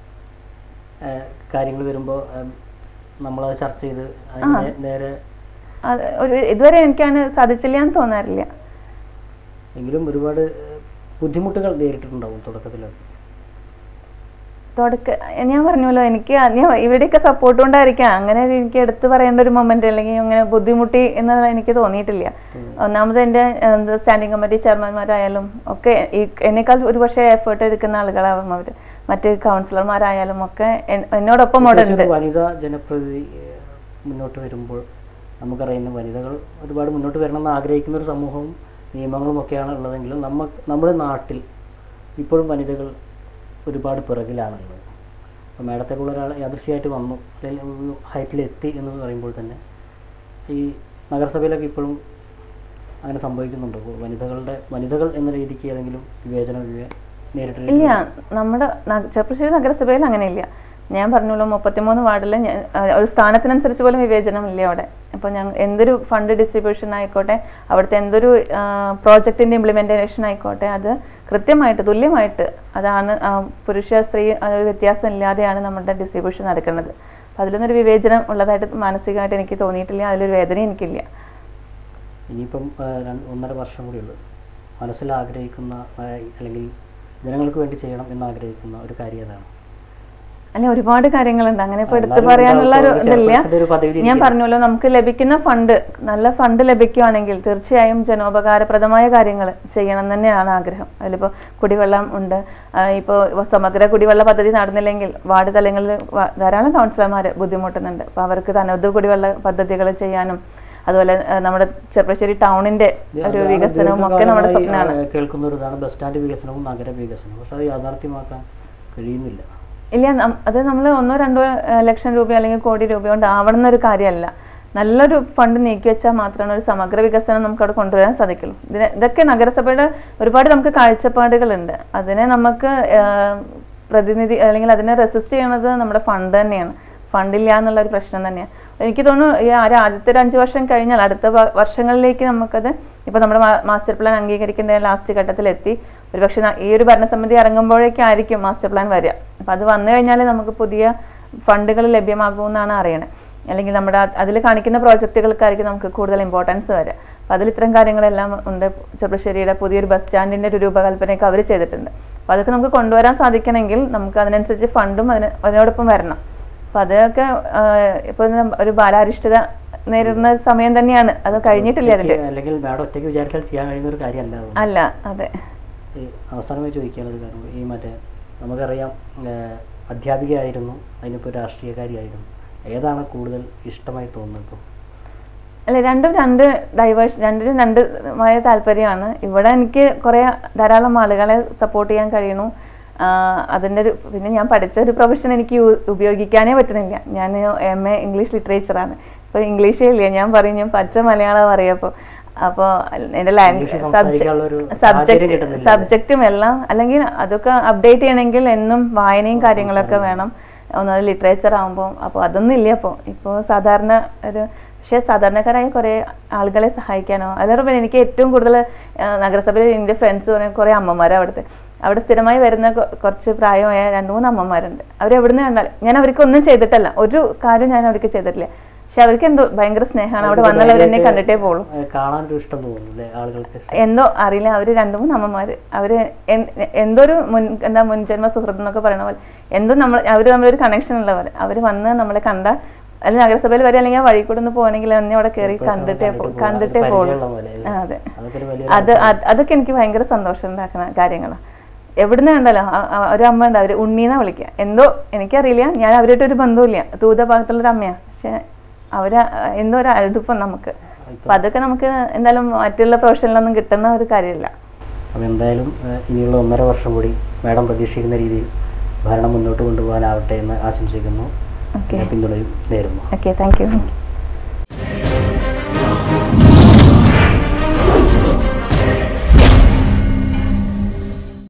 കാര്യങ്ങൾ വരുമ്പോൾ നമ്മളത് ചർച്ച ചെയ്ത് അതിന് നേ- നേരെ അത് ഒരു ഇതുവരെ എനിക്കങ്ങനെ സാധിച്ചില്ല എന്ന് തോന്നാറില്ല എങ്കിലും ഒരുപാട് ഏഹ്, ബുദ്ധിമുട്ടുകൾ നേരിട്ടിട്ടുണ്ടാവും തുടക്കത്തിലൊക്കെ തുടക്ക ഞാൻ പറഞ്ഞല്ലോ എനിക്ക് ആ- ഞാൻ ഇവിടെയൊക്കെ സപ്പോർട്ട് കൊണ്ടായിരിക്കാം അങ്ങനെ എനിക്ക് എടുത്തു പറയേണ്ട ഒരു മൊമെന്റ് അല്ലെങ്കിൽ അങ്ങനെ ബുദ്ധിമുട്ടി എന്ന് എനിക്ക് തോന്നിയിട്ടില്ല ഒന്നാമത് എൻ്റെ സ്റ്റാൻഡിംഗ് കമ്മിറ്റി ചെയർമാൻമാരായാലും ഒക്കെ ഈ എന്നേക്കാൾ ഒരുപക്ഷെ എഫേർട്ട് എടുക്കുന്ന ആളുകളാവും അവർ മറ്റ് കൗൺസിലർമാരായാലും ഒക്കെ എൻ- എന്നോടൊപ്പം അവിടെ ഉണ്ട് പ്രത്യേകിച്ച് ഒരു വനിതാ ജനപ്രതിനിധി ഏഹ്, മുന്നോട്ട് വരുമ്പോൾ നമുക്കറിയുന്ന വനിതകൾ ഒരുപാട് മുന്നോട്ട് വരണമെന്ന് ആഗ്രഹിക്കുന്ന ഒരു സമൂഹവും നിയമങ്ങളും ഒക്കെയാണ് ഉള്ളതെങ്കിലും നമ്മ നമ്മുടെ നാട്ടിൽ ഇപ്പോഴും വനിതകൾ ഒരുപാട് പിറകിലാണുള്ളത് അപ്പോൾ മേഡത്തെ പോലെ ഒരാൾ യാദൃശ്യമായിട്ട് വന്നു അല്ലെങ്കിൽ ഒരു ഹൈറ്റിലെത്തി എന്ന് പറയുമ്പോൾ തന്നെ ഈ നഗരസഭയിലൊക്കെ ഇപ്പോഴും അങ്ങനെ സംഭവിക്കുന്നുണ്ടോ ഇപ്പോൾ വനിതകളുടെ വനിതകൾ എന്ന രീതിക്ക് ഏതെങ്കിലും വിവേചനം ഇവ നേരിട്ടിട്ടുണ്ട് ഇല്ല നമ്മുടെ ന- ചെറുപ്പശ്ശേരി നഗരസഭയിൽ അങ്ങനെയില്ല ഞാൻ പറഞ്ഞല്ലോ മുപ്പത്തിമൂന്ന് വാർഡിൽ ഞാൻ ആ, ഒരു സ്ഥാനത്തിനനുസരിച്ച് പോലും വിവേചനം ഇല്ല അവിടെ അപ്പോൾ ഞാൻ എന്തൊരു ഫണ്ട് ഡിസ്ട്രിബ്യൂഷൻ ആയിക്കോട്ടെ അവിടുത്തെ എന്തൊരു പ്രോജക്റ്റിന്റെ ഇംപ്ലിമെന്റേഷൻ ആയിക്കോട്ടെ അത് കൃത്യമായിട്ട് തുല്യമായിട്ട് അതാണ് ആ, പുരുഷ സ്ത്രീ ആ, ഒരു വ്യത്യാസം ഇല്ലാതെയാണ് നമ്മുടെ ഡിസ്ട്രിബ്യൂഷൻ നടക്കുന്നത് അപ്പം അതിലൊന്നൊരു വിവേചനം ഉള്ളതായിട്ട് മാനസികമായിട്ട് എനിക്ക് തോന്നിയിട്ടില്ല അതിലൊരു വേദന എനിക്കില്ല ഇനിയിപ്പം ആ, രണ്ട് ഒന്നര വർഷം കൂടി ഉള്ളു മനസ്സിൽ ആഗ്രഹിക്കുന്ന ആ, അല്ലെങ്കിൽ ജനങ്ങൾക്ക് വേണ്ടി ചെയ്യണം എന്ന് ആഗ്രഹിക്കുന്ന ഒരു കാര്യം ഏതാണ് അല്ല ഒരുപാട് കാര്യങ്ങളുണ്ട് അങ്ങനെ ഇപ്പൊ എടുത്തു എന്നാലും പറയാനുള്ള ഒരു ഉണ്ടാവും. ഇതില്ല ചെയർപേഴ്സന്റെ ഒരു പദവിയിൽ ഞാൻ ഇരിക്കുകയാണ്. പറഞ്ഞല്ലോ നമുക്ക് ലഭിക്കുന്ന ഫണ്ട് നല്ല ഫണ്ട് ലഭിക്കുകയാണെങ്കിൽ തീർച്ചയായും ജനോപകാരപ്രദമായ കാര്യങ്ങൾ ചെയ്യണം തന്നെയാണ് ആഗ്രഹം അതിലിപ്പോൾ കുടിവെള്ളം ഉണ്ട് ഇപ്പോൾ സമഗ്ര കുടിവെള്ള പദ്ധതി നടന്നില്ലെങ്കിൽ വാർഡ് തലങ്ങളിൽ വ- ധാരാളം കൗൺസിലർമാർ ബുദ്ധിമുട്ടുന്നുണ്ട് അപ്പോൾ അവർക്ക് തനത് കുടിവെള്ള പദ്ധതികൾ ചെയ്യാനും അതുപോലെ ആ, നമ്മുടെ ചെറുപ്പശ്ശേരി ടൗണിന്റെ ഒരു അതാണ് വികസനവും ഒക്കെ നമ്മുടെ ദീർഘകാലമായി, സ്വപ്നമാണ് ആ, കേൾക്കുന്ന ഒരു ഇതാണ് ബസ് സ്റ്റാൻഡ് വികസനവും നഗര വികസനവും പക്ഷെ അത് യാഥാർത്ഥ്യമാക്കാൻ കഴിയുന്നില്ല ഇല്ല നം- അത് നമ്മൾ ഒന്നോ രണ്ടോ ഏഹ്, ലക്ഷം രൂപ അല്ലെങ്കിൽ കോടി രൂപ കൊണ്ട് ആവണമെന്ന ഒരു കാര്യമല്ല നല്ലൊരു ഫണ്ട് നീക്കി വെച്ചാൽ മാത്രമാണ് ഒരു സമഗ്ര വികസനം നമുക്ക് അവിടെ കൊണ്ടുവരാൻ സാധിക്കുള്ളൂ ഇതിന് ഇതൊക്കെ നഗരസഭയുടെ ഒരുപാട് നമുക്ക് കാഴ്ചപ്പാടുകളുണ്ട് അതിനെ നമുക്ക് ഏഹ്, പ്രതിനിധി അല്ലെങ്കിൽ അതിനെ റെസിസ്റ്റ് ചെയ്യണത് നമ്മുടെ ഫണ്ട് തന്നെയാണ് ഫണ്ടില്ല എന്നുള്ള ഒരു പ്രശ്നം തന്നെയാണ് എനിക്ക് തോന്നുന്നു ഈ ഒരു ആദ്യത്തെ ഒരു അഞ്ച് വർഷം കഴിഞ്ഞാൽ അടുത്ത വ- വർഷങ്ങളിലേക്ക് നമുക്കത് ഇപ്പോൾ നമ്മുടെ മാസ്റ്റർ പ്ലാൻ അംഗീകരിക്കേണ്ട ലാസ്റ്റ് ഘട്ടത്തിലെത്തി ഒരുപക്ഷെ ന- ഈ ഒരു ഭരണസമിതി ഇറങ്ങുമ്പോഴേക്കായിരിക്കും മാസ്റ്റർ പ്ലാൻ വരിക അപ്പം അത് വന്നു കഴിഞ്ഞാൽ നമുക്ക് പുതിയ ഫണ്ടുകൾ ലഭ്യമാകുമെന്നാണ് അറിയണത് അല്ലെങ്കിൽ നമ്മുടെ അതിൽ കാണിക്കുന്ന പ്രോജക്റ്റുകൾക്കായിരിക്കും നമുക്ക് കൂടുതൽ ഇമ്പോർട്ടൻസ് വരിക അപ്പം അതിൽ ഇത്തരം കാര്യങ്ങളെല്ലാം ഉണ്ട് ചെറുപ്പശ്ശേരിയുടെ പുതിയൊരു ബസ് സ്റ്റാൻഡിൻ്റെ ഒരു രൂപകൽപ്പനയൊക്കെ അവർ ചെയ്തിട്ടുണ്ട് അപ്പോൾ അതൊക്കെ നമുക്ക് കൊണ്ടുവരാൻ സാധിക്കണമെങ്കിൽ നമുക്ക് അതിനനുസരിച്ച് ഫണ്ടും അതിന് അതിനോടൊപ്പം വരണം അപ്പം അതൊക്കെ ഇപ്പോൾ ഒരു ബാലാരിഷ്ടത നേരിടുന്ന സമയം തന്നെയാണ് അത് കഴിഞ്ഞിട്ടില്ല അതിൽ ഒറ്റയ്ക്ക് അല്ലെങ്കിൽ മാഡം ഒറ്റയ്ക്ക് വിചാരിച്ചാൽ ചെയ്യാൻ കഴിയുന്ന ഒരു കാര്യമല്ല അത്. അല്ല അതെ ഈ അവസാനമായി ചോദിക്കാനുള്ള ഒരു കാര്യം ഈ മറ്റേ നമുക്കറിയാം ഏഹ്, അധ്യാപികയായിരുന്നു അതിനിപ്പോൾ രാഷ്ട്രീയക്കാരിയായിരുന്നു ഏതാണ് കൂടുതൽ ഇഷ്ടമായി തോന്നുന്നത് ഇപ്പോൾ അല്ല രണ്ടും രണ്ട് ഡൈവേഴ്സ് രണ്ടിനും രണ്ടുമായ താല്പര്യമാണ് ഇവിടെ എനിക്ക് കുറേ ധാരാളം ആളുകളെ സപ്പോർട്ട് ചെയ്യാൻ കഴിയണു ആഹ് അതിൻ്റെ ഒരു പിന്നെ ഞാൻ പഠിച്ച ഒരു പ്രൊഫഷൻ എനിക്ക് യു- ഉപയോഗിക്കാനേ പറ്റുന്നില്ല ഞാൻ എം എ ഇംഗ്ലീഷ് ലിറ്ററേച്ചറാണ് ഇപ്പോൾ ഇംഗ്ലീഷേ ഇല്ല ഞാൻ പറയും ഞാൻ പച്ച മലയാളം പറയപ്പോൾ അപ്പോൾ എൻ്റെ ഇംഗ്ലീഷ് സംസാരിക്കാനുള്ള ഒരു സാഹചര്യം സബ്ജക്റ്റ് കിട്ടുന്നില്ല. സബ്ജക്റ്റും എല്ലാം അല്ലെങ്കിൽ അതൊക്കെ അപ്ഡേറ്റ് ചെയ്യണമെങ്കിൽ എന്നും വായനയും കാര്യങ്ങളൊക്കെ വേണം ഒന്നത് ലിറ്ററേച്ചർ ആകുമ്പോൾ അപ്പോൾ അതൊന്നും ഇല്ല അപ്പോൾ ഇപ്പോൾ സാധാരണ ഒരു പക്ഷേ സാധാരണക്കാരായ കുറേ ആളുകളെ സഹായിക്കാനോ അതോടൊപ്പം എനിക്ക് ഏറ്റവും കൂടുതൽ ആ, നഗരസഭയിൽ എൻ്റെ ഫ്രണ്ട്സ് പറയും കുറേ അമ്മമാരാണ് അവിടുത്തെ അവിടെ സ്ഥിരമായി വരുന്ന കൊ- കുറച്ച് പ്രായമായ രണ്ട് മൂന്ന് അമ്മമാരുണ്ട് അവരെവിടുന്ന് കണ്ടാൽ ഞാൻ അവർക്ക് ഒന്നും ചെയ്തിട്ടല്ല ഒരു കാര്യം ഞാൻ അവർക്ക് ചെയ്തിട്ടില്ല പക്ഷെ അവർക്ക് എന്തോ ഭയങ്കര സ്നേഹമാണ് അവിടെ വന്നാൽ അവരെന്നെ കണ്ടിട്ടേ പോകുള്ളൂ ഏഹ്, കാണാനൊരു ഇഷ്ടം തോന്നുന്നു അല്ലേ ആളുകൾക്ക് എന്തോ അറിയില്ല അവര് രണ്ടു മൂന്ന് അമ്മമാര് അവര് എൻ- എന്തോ ഒരു മുൻ എന്താ മുൻജന്മ സുഹൃത്ത് എന്നൊക്കെ പറയണ പോലെ എന്തോ നമ്മൾ അവര് തമ്മിലൊരു കണക്ഷൻ ഉള്ളവർ അവര് വന്ന് നമ്മളെ കണ്ട അല്ലെങ്കിൽ നഗരസഭയിൽ വരെ അല്ലെങ്കിൽ ആ വഴി കൂടെ ഒന്ന് പോകണമെങ്കിൽ എന്നെ അവിടെ കയറി ചിലപ്പോൾ കണ്ടിട്ടേ കണ്ടിട്ട് പോ- പോകാം. കണ്ടിട്ടേ അത് പോകുള്ളൂ പരിചയമുള്ള പോലെ അല്ലേ? ആ, അതെ അതൊക്കെ ഒരു വലിയ അത് അത് അതൊക്കെ എനിക്ക് ഭയങ്കര സന്തോഷം ഉണ്ടാക്കുന്ന കാര്യങ്ങളാണ് എവിടുന്ന് കണ്ടല്ലോ ആ- ആ ഒരു അമ്മ ഉണ്ട് അവര് ഉണ്ണീന്നാ വിളിക്കുക എന്തോ എനിക്കറിയില്ല ഞാൻ അവരായിട്ട് ഒരു ബന്ധവുമില്ല തൂത ഭാഗത്തുള്ള ഒരു അമ്മയാണ് പക്ഷെ അവര് എന്തോ ഒരു അടുപ്പം നമുക്ക് അപ്പൊ അതൊക്കെ നമുക്ക് എന്തായാലും മറ്റുള്ള പ്രൊഫഷനിലൊന്നും കിട്ടുന്ന ഒരു കാര്യമില്ല അപ്പോൾ എന്തായാലും ഏഹ്, ഇനിയുള്ള ഒന്നര വർഷം കൂടി മാഡം പ്രതീക്ഷിക്കുന്ന രീതിയിൽ ഭരണം മുന്നോട്ട് കൊണ്ടുപോകാനാവട്ടെ എന്ന് ആശംസിക്കുന്നു ഓക്കെ പിന്തുണയും നേരുന്നു ഓക്കെ താങ്ക് യു